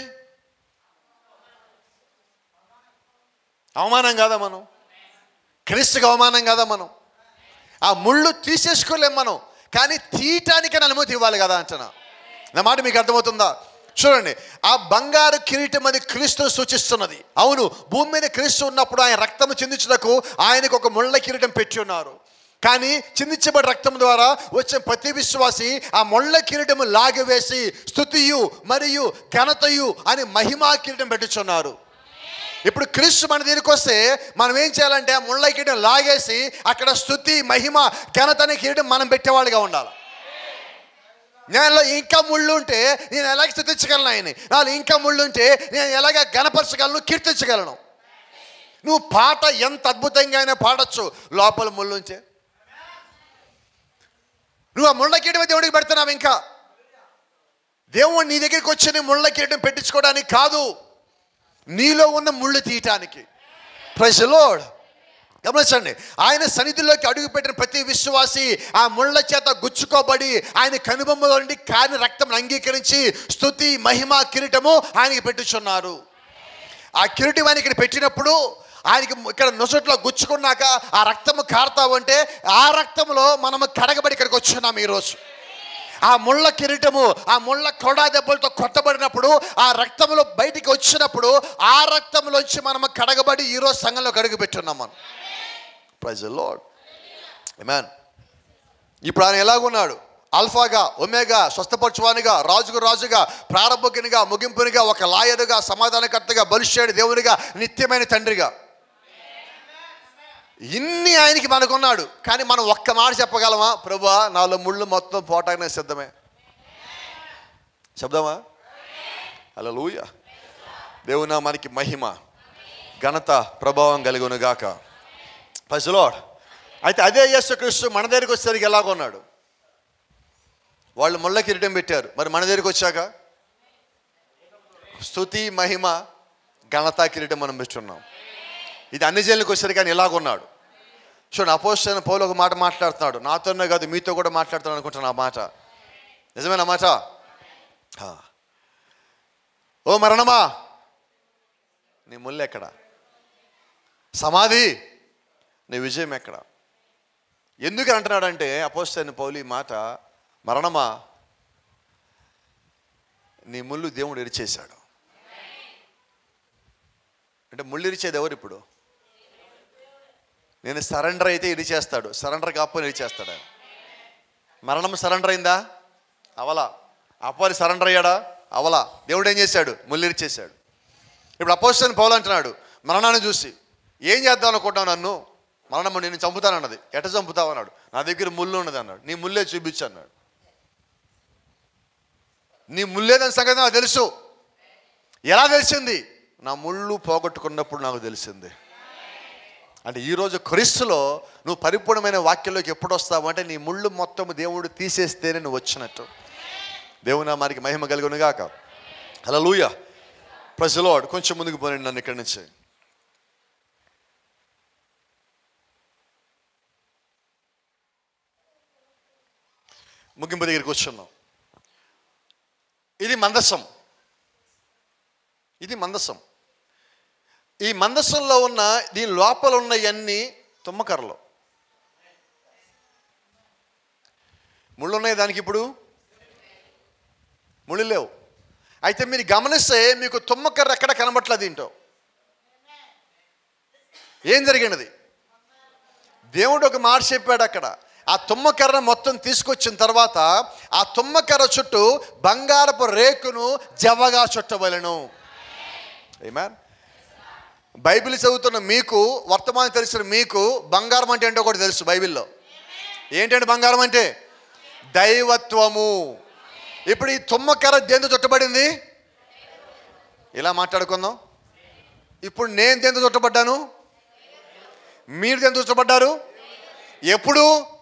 అవమానం కాదా మనం క్రీస్తుకి అవమానం కాదా మనం ఆ ముళ్ళు తీసేసుకోలేం మనం కానీ తీయటానికైనా అనుమతి ఇవ్వాలి కదా అంటున్నా నా మాట మీకు అర్థమవుతుందా చూడండి ఆ బంగారు కిరీటం అది క్రీస్తును సూచిస్తున్నది అవును భూమి మీద క్రీస్తు ఉన్నప్పుడు ఆయన రక్తము చిందించుటకు ఆయనకు ఒక ముళ్ళ కిరీటం పెట్టి ఉన్నారు కానీ చిందించబడి రక్తం ద్వారా వచ్చిన ప్రతి విశ్వాసి ఆ ముళ్ళ కిరీటము లాగివేసి స్థుతియు మరియు ఘనతయు అని మహిమా కిరీటం పెట్టుచున్నారు ఇప్పుడు క్రీస్తు మన దీనికి వస్తే మనం ఏం చేయాలంటే ఆ ముళ్ళ కిరీటం లాగేసి అక్కడ స్థుతి మహిమ ఘనత అనే కిరీటం మనం పెట్టేవాళ్ళుగా ఉండాలి నేను ఇంకా ముళ్ళు ఉంటే నేను ఎలాగ స్థుతించగలను ఆయన నాలో ఇంకా ముళ్ళు ఉంటే నేను ఎలాగ గణపరచగలను కీర్తించగలను నువ్వు పాట ఎంత అద్భుతంగా అయినా పాడొచ్చు లోపల ముళ్ళు ఉంచే నువ్వు ఆ ముళ్ళ కిరీటం దేవుడికి పెడుతున్నావు ఇంకా దేవుడు నీ దగ్గరికి వచ్చి నీ ముళ్ళ కిరీటం పెట్టించుకోవడానికి కాదు నీలో ఉన్న ముళ్ళు తీయటానికి ప్రజలోడ్ గమనించండి ఆయన సన్నిధిలోకి అడుగుపెట్టిన ప్రతి విశ్వాసి ఆ ముళ్ళ చేత గుచ్చుకోబడి ఆయన కనుబొమ్మలో నుండి కాని రక్తం అంగీకరించి స్థుతి మహిమ కిరీటము ఆయనకి పెట్టుచున్నారు ఆ కిరీటం ఆయన ఇక్కడ పెట్టినప్పుడు ఆయనకి ఇక్కడ నొసట్లో గుచ్చుకున్నాక ఆ రక్తము కారుతావంటే ఆ రక్తంలో మనము కడగబడి ఇక్కడికి వచ్చున్నాం ఈరోజు ఆ ముళ్ళ కిరీటము ఆ ముళ్ళ కొడా దెబ్బలతో కొట్టబడినప్పుడు ఆ రక్తములో బయటికి వచ్చినప్పుడు ఆ రక్తంలోంచి మనము కడగబడి ఈరోజు సంఘంలో కడుగు పెట్టున్నాం మనం ప్రైజ్ లార్డ్ మ్యాన్ ఇప్పుడు ఆయన ఎలాగున్నాడు అల్ఫాగా ఒమేగా స్వస్థపరచువానిగా రాజుకు రాజుగా ప్రారంభకునిగా ముగింపునిగా ఒక లాయరుగా సమాధానకర్తగా బలిష్యుడి దేవునిగా నిత్యమైన తండ్రిగా ఇన్ని ఆయనకి మనకున్నాడు కానీ మనం ఒక్క మాట చెప్పగలమా ప్రభా నాలో ముళ్ళు మొత్తం పోటానికి సిద్ధమే శబ్దమా అలా లూయ దేవునా మనకి మహిమ ఘనత ప్రభావం కలిగును గాక పసిలోడ్ అయితే అదే యేసుక్రీస్తు మన దగ్గరికి వచ్చేసరికి ఎలాగొన్నాడు వాళ్ళు ముళ్ళ కిరీటం పెట్టారు మరి మన దగ్గరికి వచ్చాక స్థుతి మహిమ ఘనత కిరీటం మనం పెట్టున్నాం ఇది అన్ని జైలుకి వచ్చేసరికి ఆయన ఇలాగున్నాడు చూడండి అపోజిషన్ పౌలు ఒక మాట మాట్లాడుతున్నాడు నాతోనే కాదు మీతో కూడా మాట్లాడుతున్నాను అనుకుంటున్నా ఆ మాట నిజమేనా మాట ఆ. ఓ మరణమా నీ ముళ్ళు ఎక్కడ సమాధి నీ విజయం ఎక్కడ ఎందుకు అంటున్నాడంటే అపోజిషన్ పౌలు ఈ మాట మరణమా నీ ముళ్ళు దేవుడు ఇరిచేశాడు అంటే ముళ్ళు ఇరిచేది ఎవరు ఇప్పుడు నేను సరెండర్ అయితే ఇరిచేస్తాడు సరెండర్ కాకపోతే ఇరిచేస్తాడు ఆయన మరణం సరెండర్ అయిందా అవలా అప్పారి సరెండర్ అయ్యాడా అవలా దేవుడు ఏం చేశాడు ముళ్ళు ఇరిచేశాడు ఇప్పుడు అపోజిషన్ పౌలు అంటున్నాడు మరణాన్ని చూసి ఏం చేద్దాం అనుకుంటావు నన్ను మరణం నేను చంపుతానన్నది ఎట చంపుతావు అన్నాడు నా దగ్గర ముళ్ళు ఉన్నది అన్నాడు నీ ముల్లే చూపించు అన్నాడు నీ ముల్లేదని సంగతి నాకు తెలుసు ఎలా తెలిసింది నా ముళ్ళు పోగొట్టుకున్నప్పుడు నాకు తెలిసింది అంటే ఈరోజు క్రీస్తులో నువ్వు పరిపూర్ణమైన వాక్యంలోకి ఎప్పుడు వస్తావు అంటే నీ ముళ్ళు మొత్తం దేవుడు తీసేస్తేనే నువ్వు వచ్చినట్టు దేవుని నామానికి మహిమ కలుగునుగాక అలా లూయ ప్రజలోడ్ కొంచెం ముందుకు పోనండి నన్ను ఇక్కడి నుంచి ముగింపు దగ్గరికి వచ్చున్నాం ఇది మందసం ఇది మందసం ఈ మందసంలో ఉన్న దీని లోపల ఉన్నవన్నీ తుమ్మకర్రలు ముళ్ళు ఉన్నాయి దానికి ఇప్పుడు ముళ్ళు లేవు అయితే మీరు గమనిస్తే మీకు తుమ్మకర్ర ఎక్కడ కనబట్లేదు దీంట్లో ఏం జరిగినది దేవుడు ఒక మాట చెప్పాడు అక్కడ ఆ తుమ్మకర్ర మొత్తం తీసుకొచ్చిన తర్వాత ఆ తుమ్మకర్ర చుట్టూ బంగారపు రేకును జవగా చుట్టవలను ఏమాన్ బైబిల్ చదువుతున్న మీకు వర్తమానం తెలిసిన మీకు బంగారం అంటే ఏంటో కూడా తెలుసు బైబిల్లో ఏంటంటే బంగారం అంటే దైవత్వము ఇప్పుడు ఈ తుమ్మకర్ర దేంతో చుట్టబడింది ఇలా మాట్లాడుకుందాం ఇప్పుడు నేను దేంతో చుట్టబడ్డాను మీరు దేంతో చుట్టబడ్డారు ఎప్పుడు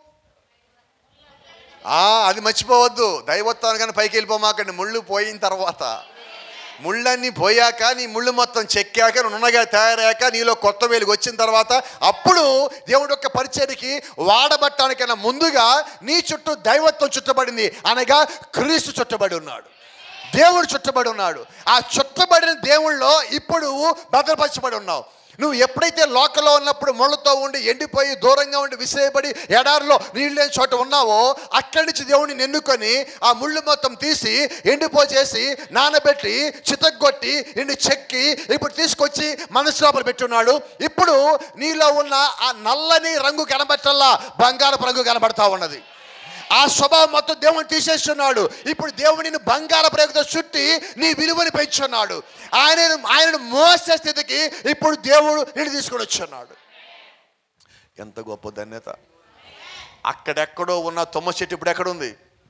ఆ, అది మర్చిపోవద్దు దైవత్వాన్ని కానీ పైకి వెళ్ళిపోమాకండి ముళ్ళు పోయిన తర్వాత ముళ్ళన్నీ పోయాక నీ ముళ్ళు మొత్తం చెక్కాక నువ్వు నున్నగా తయారయ్యాక నీలో కొత్త వెలుగు వచ్చిన తర్వాత అప్పుడు దేవుడి యొక్క పరిచయకి వాడబట్టానికైనా ముందుగా నీ చుట్టూ దైవత్వం చుట్టబడింది అనగా క్రీస్తు చుట్టబడి ఉన్నాడు దేవుడు చుట్టబడి ఉన్నాడు ఆ చుట్టబడిన దేవుళ్ళలో ఇప్పుడు భద్రపరచబడి ఉన్నావు నువ్వు ఎప్పుడైతే లోకల్లో ఉన్నప్పుడు ముళ్ళతో ఉండి ఎండిపోయి దూరంగా ఉండి విసిరేయబడి ఎడారిలో నీళ్ళు లేని చోట ఉన్నావో అక్కడి నుంచి దేవుడిని ఎన్నుకొని ఆ ముళ్ళు మొత్తం తీసి ఎండిపోచేసి నానబెట్టి చితగ్గొట్టి నిన్ను చెక్కి ఇప్పుడు తీసుకొచ్చి మనసు లోపల పెట్టున్నాడు ఇప్పుడు నీలో ఉన్న ఆ నల్లని రంగు కనబట్టల్లా బంగారపు రంగు కనబడతా ఉన్నది ఆ స్వభావం మొత్తం దేవుని తీసేస్తున్నాడు ఇప్పుడు దేవుడిని బంగార ప్రేమతో చుట్టి నీ విలువని పెంచున్నాడు ఆయనను ఆయనను మోసే స్థితికి ఇప్పుడు దేవుడు నేను తీసుకొని వచ్చున్నాడు ఎంత గొప్ప ధన్యత అక్కడెక్కడో ఉన్న తుమ్మ చెట్టు ఇప్పుడు ఎక్కడుంది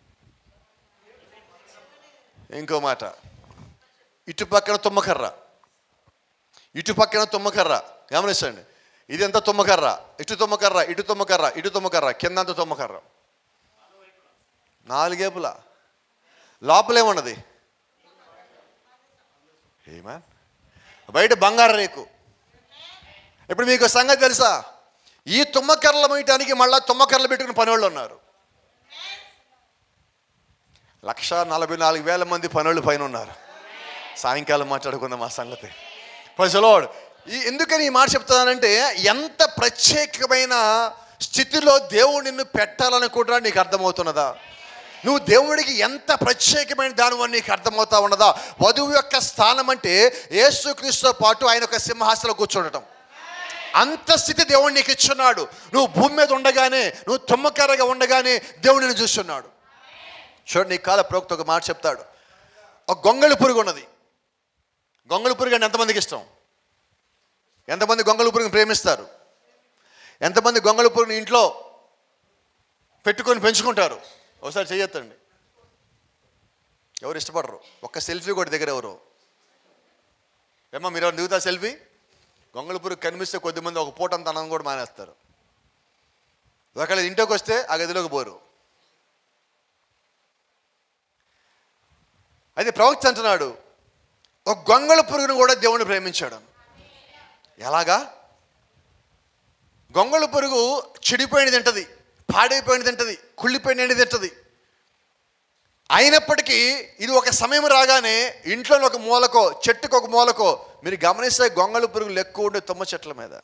ఇంకో మాట ఇటు పక్కన తుమ్మకర్ర ఇటు పక్కన తుమ్మకర్ర గమనించండి ఇది ఎంత తుమ్మకర్ర ఇటు తుమ్మకర్ర ఇటు తుమ్మకర్ర ఇటు తుమ్మకర్ర కిందంత తుమ్మకర్ర నాలుగేపుల లోపలేమున్నది ఏమా బయట బంగారు రేకు ఇప్పుడు మీకు సంగతి తెలుసా ఈ తుమ్మకర్రలు మొయ్యటానికి మళ్ళా తుమ్మకర్రలు పెట్టుకుని పనివాళ్ళు ఉన్నారు లక్ష నలభై నాలుగు వేల మంది పనులు పైన ఉన్నారు సాయంకాలం మాట్లాడుకుందాం ఆ సంగతి ప్రజలోడ్ ఈ ఎందుకని ఈ మాట చెప్తున్నానంటే ఎంత ప్రత్యేకమైన స్థితిలో దేవుడు నిన్ను పెట్టాలనుకుంటున్నా నీకు అర్థమవుతున్నదా నువ్వు దేవుడికి ఎంత ప్రత్యేకమైన దానివో నీకు అర్థమవుతా ఉన్నదా వధువు యొక్క స్థానం అంటే యేసుక్రీస్తుతో పాటు ఆయన ఒక సింహాసనం కూర్చోడటం అంత స్థితి దేవుడు నీకు ఇచ్చున్నాడు నువ్వు భూమి మీద ఉండగానే నువ్వు తుమ్మకర్రగా ఉండగానే దేవుడిని చూస్తున్నాడు చూడండి ఈ కాల ప్రోక్త ఒక మాట చెప్తాడు ఒక గొంగళి పురుగు ఉన్నది గొంగళి పురుగు అంటే ఎంతమందికి ఇష్టం ఎంతమంది గొంగళి పురుగుని ప్రేమిస్తారు ఎంతమంది గొంగళి పురుగుని ఇంట్లో పెట్టుకొని పెంచుకుంటారు ఒకసారి చెయ్యొద్దండి ఎవరు ఇష్టపడరు ఒక్క సెల్ఫీ కూడా దగ్గర ఎవరు ఏమో మీరు ఎవరు దిగుతా సెల్ఫీ గొంగళి పురుగు కనిపిస్తే కొద్దిమంది ఒక పూట అంత అన్నం కూడా మానేస్తారు ఒకవేళ ఇంట్లోకి వస్తే ఆ గదిలోకి పోరు అయితే ప్రవక్త అంటున్నాడు ఒక గొంగళ పురుగును కూడా దేవుని ప్రేమించాడు ఎలాగా గొంగళ పురుగు చెడిపోయినది తింటది పాడైపోయినది తింటది కుళ్ళిపోయినది తింటది అయినప్పటికీ ఇది ఒక సమయం రాగానే ఇంట్లో ఒక మూలకో చెట్టుకు ఒక మూలకో మీరు గమనిస్తే గొంగళ పురుగులు ఎక్కువ ఉండే తుమ్మ చెట్ల మీద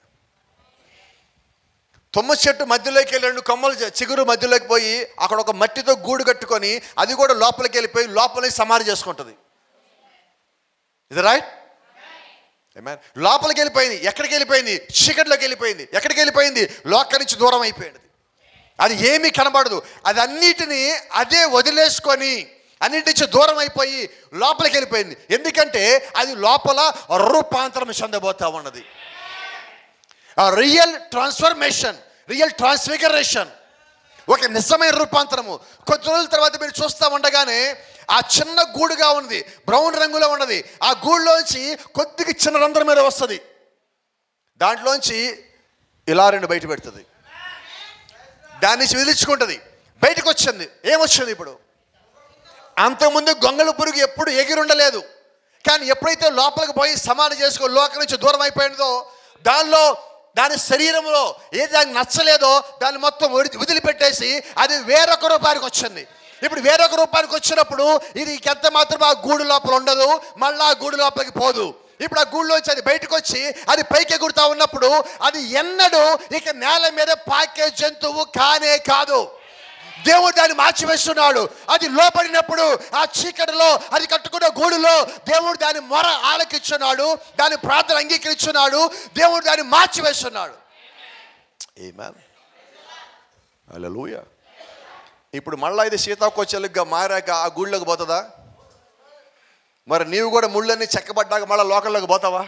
తుమ్మ చెట్టు మధ్యలోకి వెళ్ళి రెండు కొమ్మలు చె- చిగురు మధ్యలోకి పోయి అక్కడ ఒక మట్టితో గూడు కట్టుకొని అది కూడా లోపలికి వెళ్ళిపోయి లోపలికి సమాధి చేసుకుంటుంది ఇది రైట్ లోపలికి వెళ్ళిపోయింది ఎక్కడికి వెళ్ళిపోయింది చీకటిలోకి వెళ్ళిపోయింది ఎక్కడికి వెళ్ళిపోయింది లోక నుంచి దూరం అయిపోయింది అది ఏమీ కనబడదు అది అన్నిటినీ అదే వదిలేసుకొని అన్నిటి నుంచి దూరం అయిపోయి లోపలికి వెళ్ళిపోయింది ఎందుకంటే అది లోపల రూపాంతరం చెందబోతా ఉన్నది రియల్ ట్రాన్స్ఫర్మేషన్ రియల్ ట్రాన్స్ఫిగరేషన్ ఒక నిజమైన రూపాంతరము కొద్ది రోజుల తర్వాత మీరు చూస్తూ ఉండగానే ఆ చిన్న గూడుగా ఉంది బ్రౌన్ రంగులో ఉన్నది ఆ గూడులోంచి కొద్దిగా చిన్న రంధ్రం మీద వస్తుంది దాంట్లోంచి ఇలా రెండు బయట పెడుతుంది దాని నుంచి విదిలించుకుంటుంది బయటకు వచ్చింది ఏమొచ్చింది ఇప్పుడు అంతకుముందు గొంగళ పురుగు ఎప్పుడు ఎగిరుండలేదు కానీ ఎప్పుడైతే లోపలికి పోయి సమానం చేసుకో లోకం నుంచి దూరం అయిపోయిందో దానిలో దాని శరీరంలో ఏది దానికి నచ్చలేదో దాన్ని మొత్తం వదిలి- వదిలిపెట్టేసి అది వేరొక రూపానికి వచ్చింది ఇప్పుడు వేరొక రూపానికి వచ్చినప్పుడు ఇది ఎంత మాత్రం ఆ గూడు లోపల ఉండదు మళ్ళీ ఆ గూడు లోపలికి పోదు ఇప్పుడు ఆ గూడులోంచి అది బయటకు వచ్చి అది పైకి ఎగురుతా ఉన్నప్పుడు అది ఎన్నడూ ఇక నేల మీద పాకే జంతువు కానే కాదు దేవుడు దాన్ని మార్చివేస్తున్నాడు అది లోపడినప్పుడు ఆ చీకటిలో అది కట్టుకున్న గూడులో దేవుడు దాని మొర ఆలకిస్తున్నాడు దాని ప్రార్థన అంగీకరిస్తున్నాడు దేవుడు దాన్ని మార్చివేస్తున్నాడు హల్లెలూయా ఇప్పుడు మళ్ళా ఇది సీతాకోచలుగా మారాక ఆ గుళ్ళకి పోతుందా మరి నీవు కూడా ముళ్ళన్నీ చెక్కబడ్డాక మళ్ళీ లోకల్లోకి పోతావా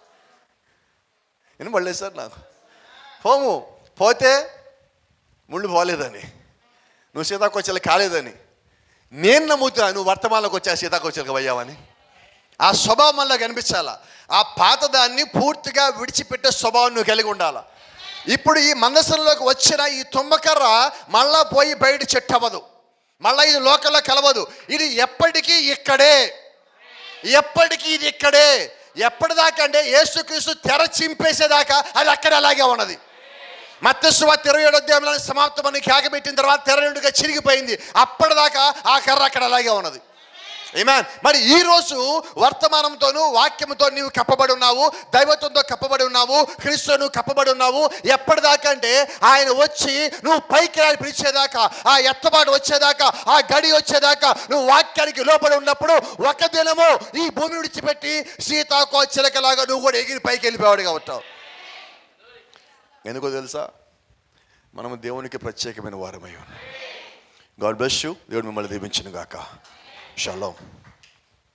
నేను మళ్ళీ సార్ నాకు పోము పోతే ముళ్ళు పోలేదని నువ్వు సీతాకోచలు కాలేదని నేను నమ్ముతున్నా నువ్వు వర్తమానంలోకి వచ్చా సీతాకోచలకు పోయావని ఆ స్వభావం వల్ల కనిపించాలా ఆ పాతదాన్ని పూర్తిగా విడిచిపెట్టే స్వభావం నువ్వు కలిగి ఉండాలా ఇప్పుడు ఈ మందసంలోకి వచ్చిన ఈ తుమ్మకర్ర మళ్ళా పోయి బయట చెట్టు అవ్వదు మళ్ళా ఇది లోకల్లో కలవదు ఇది ఎప్పటికీ ఇక్కడే ఎప్పటికీ ఇది ఇక్కడే ఎప్పటిదాకా అంటే యేసుక్రీస్తు తెర చింపేసేదాకా అది అక్కడ అలాగే ఉన్నది మత్స్సువ ఇరవై ఏడు అధ్యాయంలో సమాప్తమని కేకబెట్టిన తర్వాత తెర రెండుగా చిరిగిపోయింది అప్పటిదాకా ఆ కర్ర అక్కడ అలాగే ఉన్నది ఏమాన్ మరి ఈ రోజు వర్తమానంతోను వాక్యంతో నీవు కప్పబడి ఉన్నావు దైవత్వంతో కప్పబడి ఉన్నావు క్రీస్తు నువ్వు కప్పబడి ఉన్నావు ఎప్పటిదాకా అంటే ఆయన వచ్చి నువ్వు పైకి రాని పిలిచేదాకా ఆ ఎత్తబాటు వచ్చేదాకా ఆ గడి వచ్చేదాకా నువ్వు వాక్యానికి లోపడి ఉన్నప్పుడు ఒక దినము ఈ భూమి విడిచిపెట్టి సీతాకో చిలకలాగా నువ్వు కూడా ఎగిరి పైకి వెళ్ళిపోవాడుగా ఉంటావు ఎందుకో తెలుసా మనము దేవునికి ప్రత్యేకమైన వారమై ఉన్నాం గాడ్ బ్లెస్ యూ దేవుడు మిమ్మల్ని దీవించిన గాక షలోం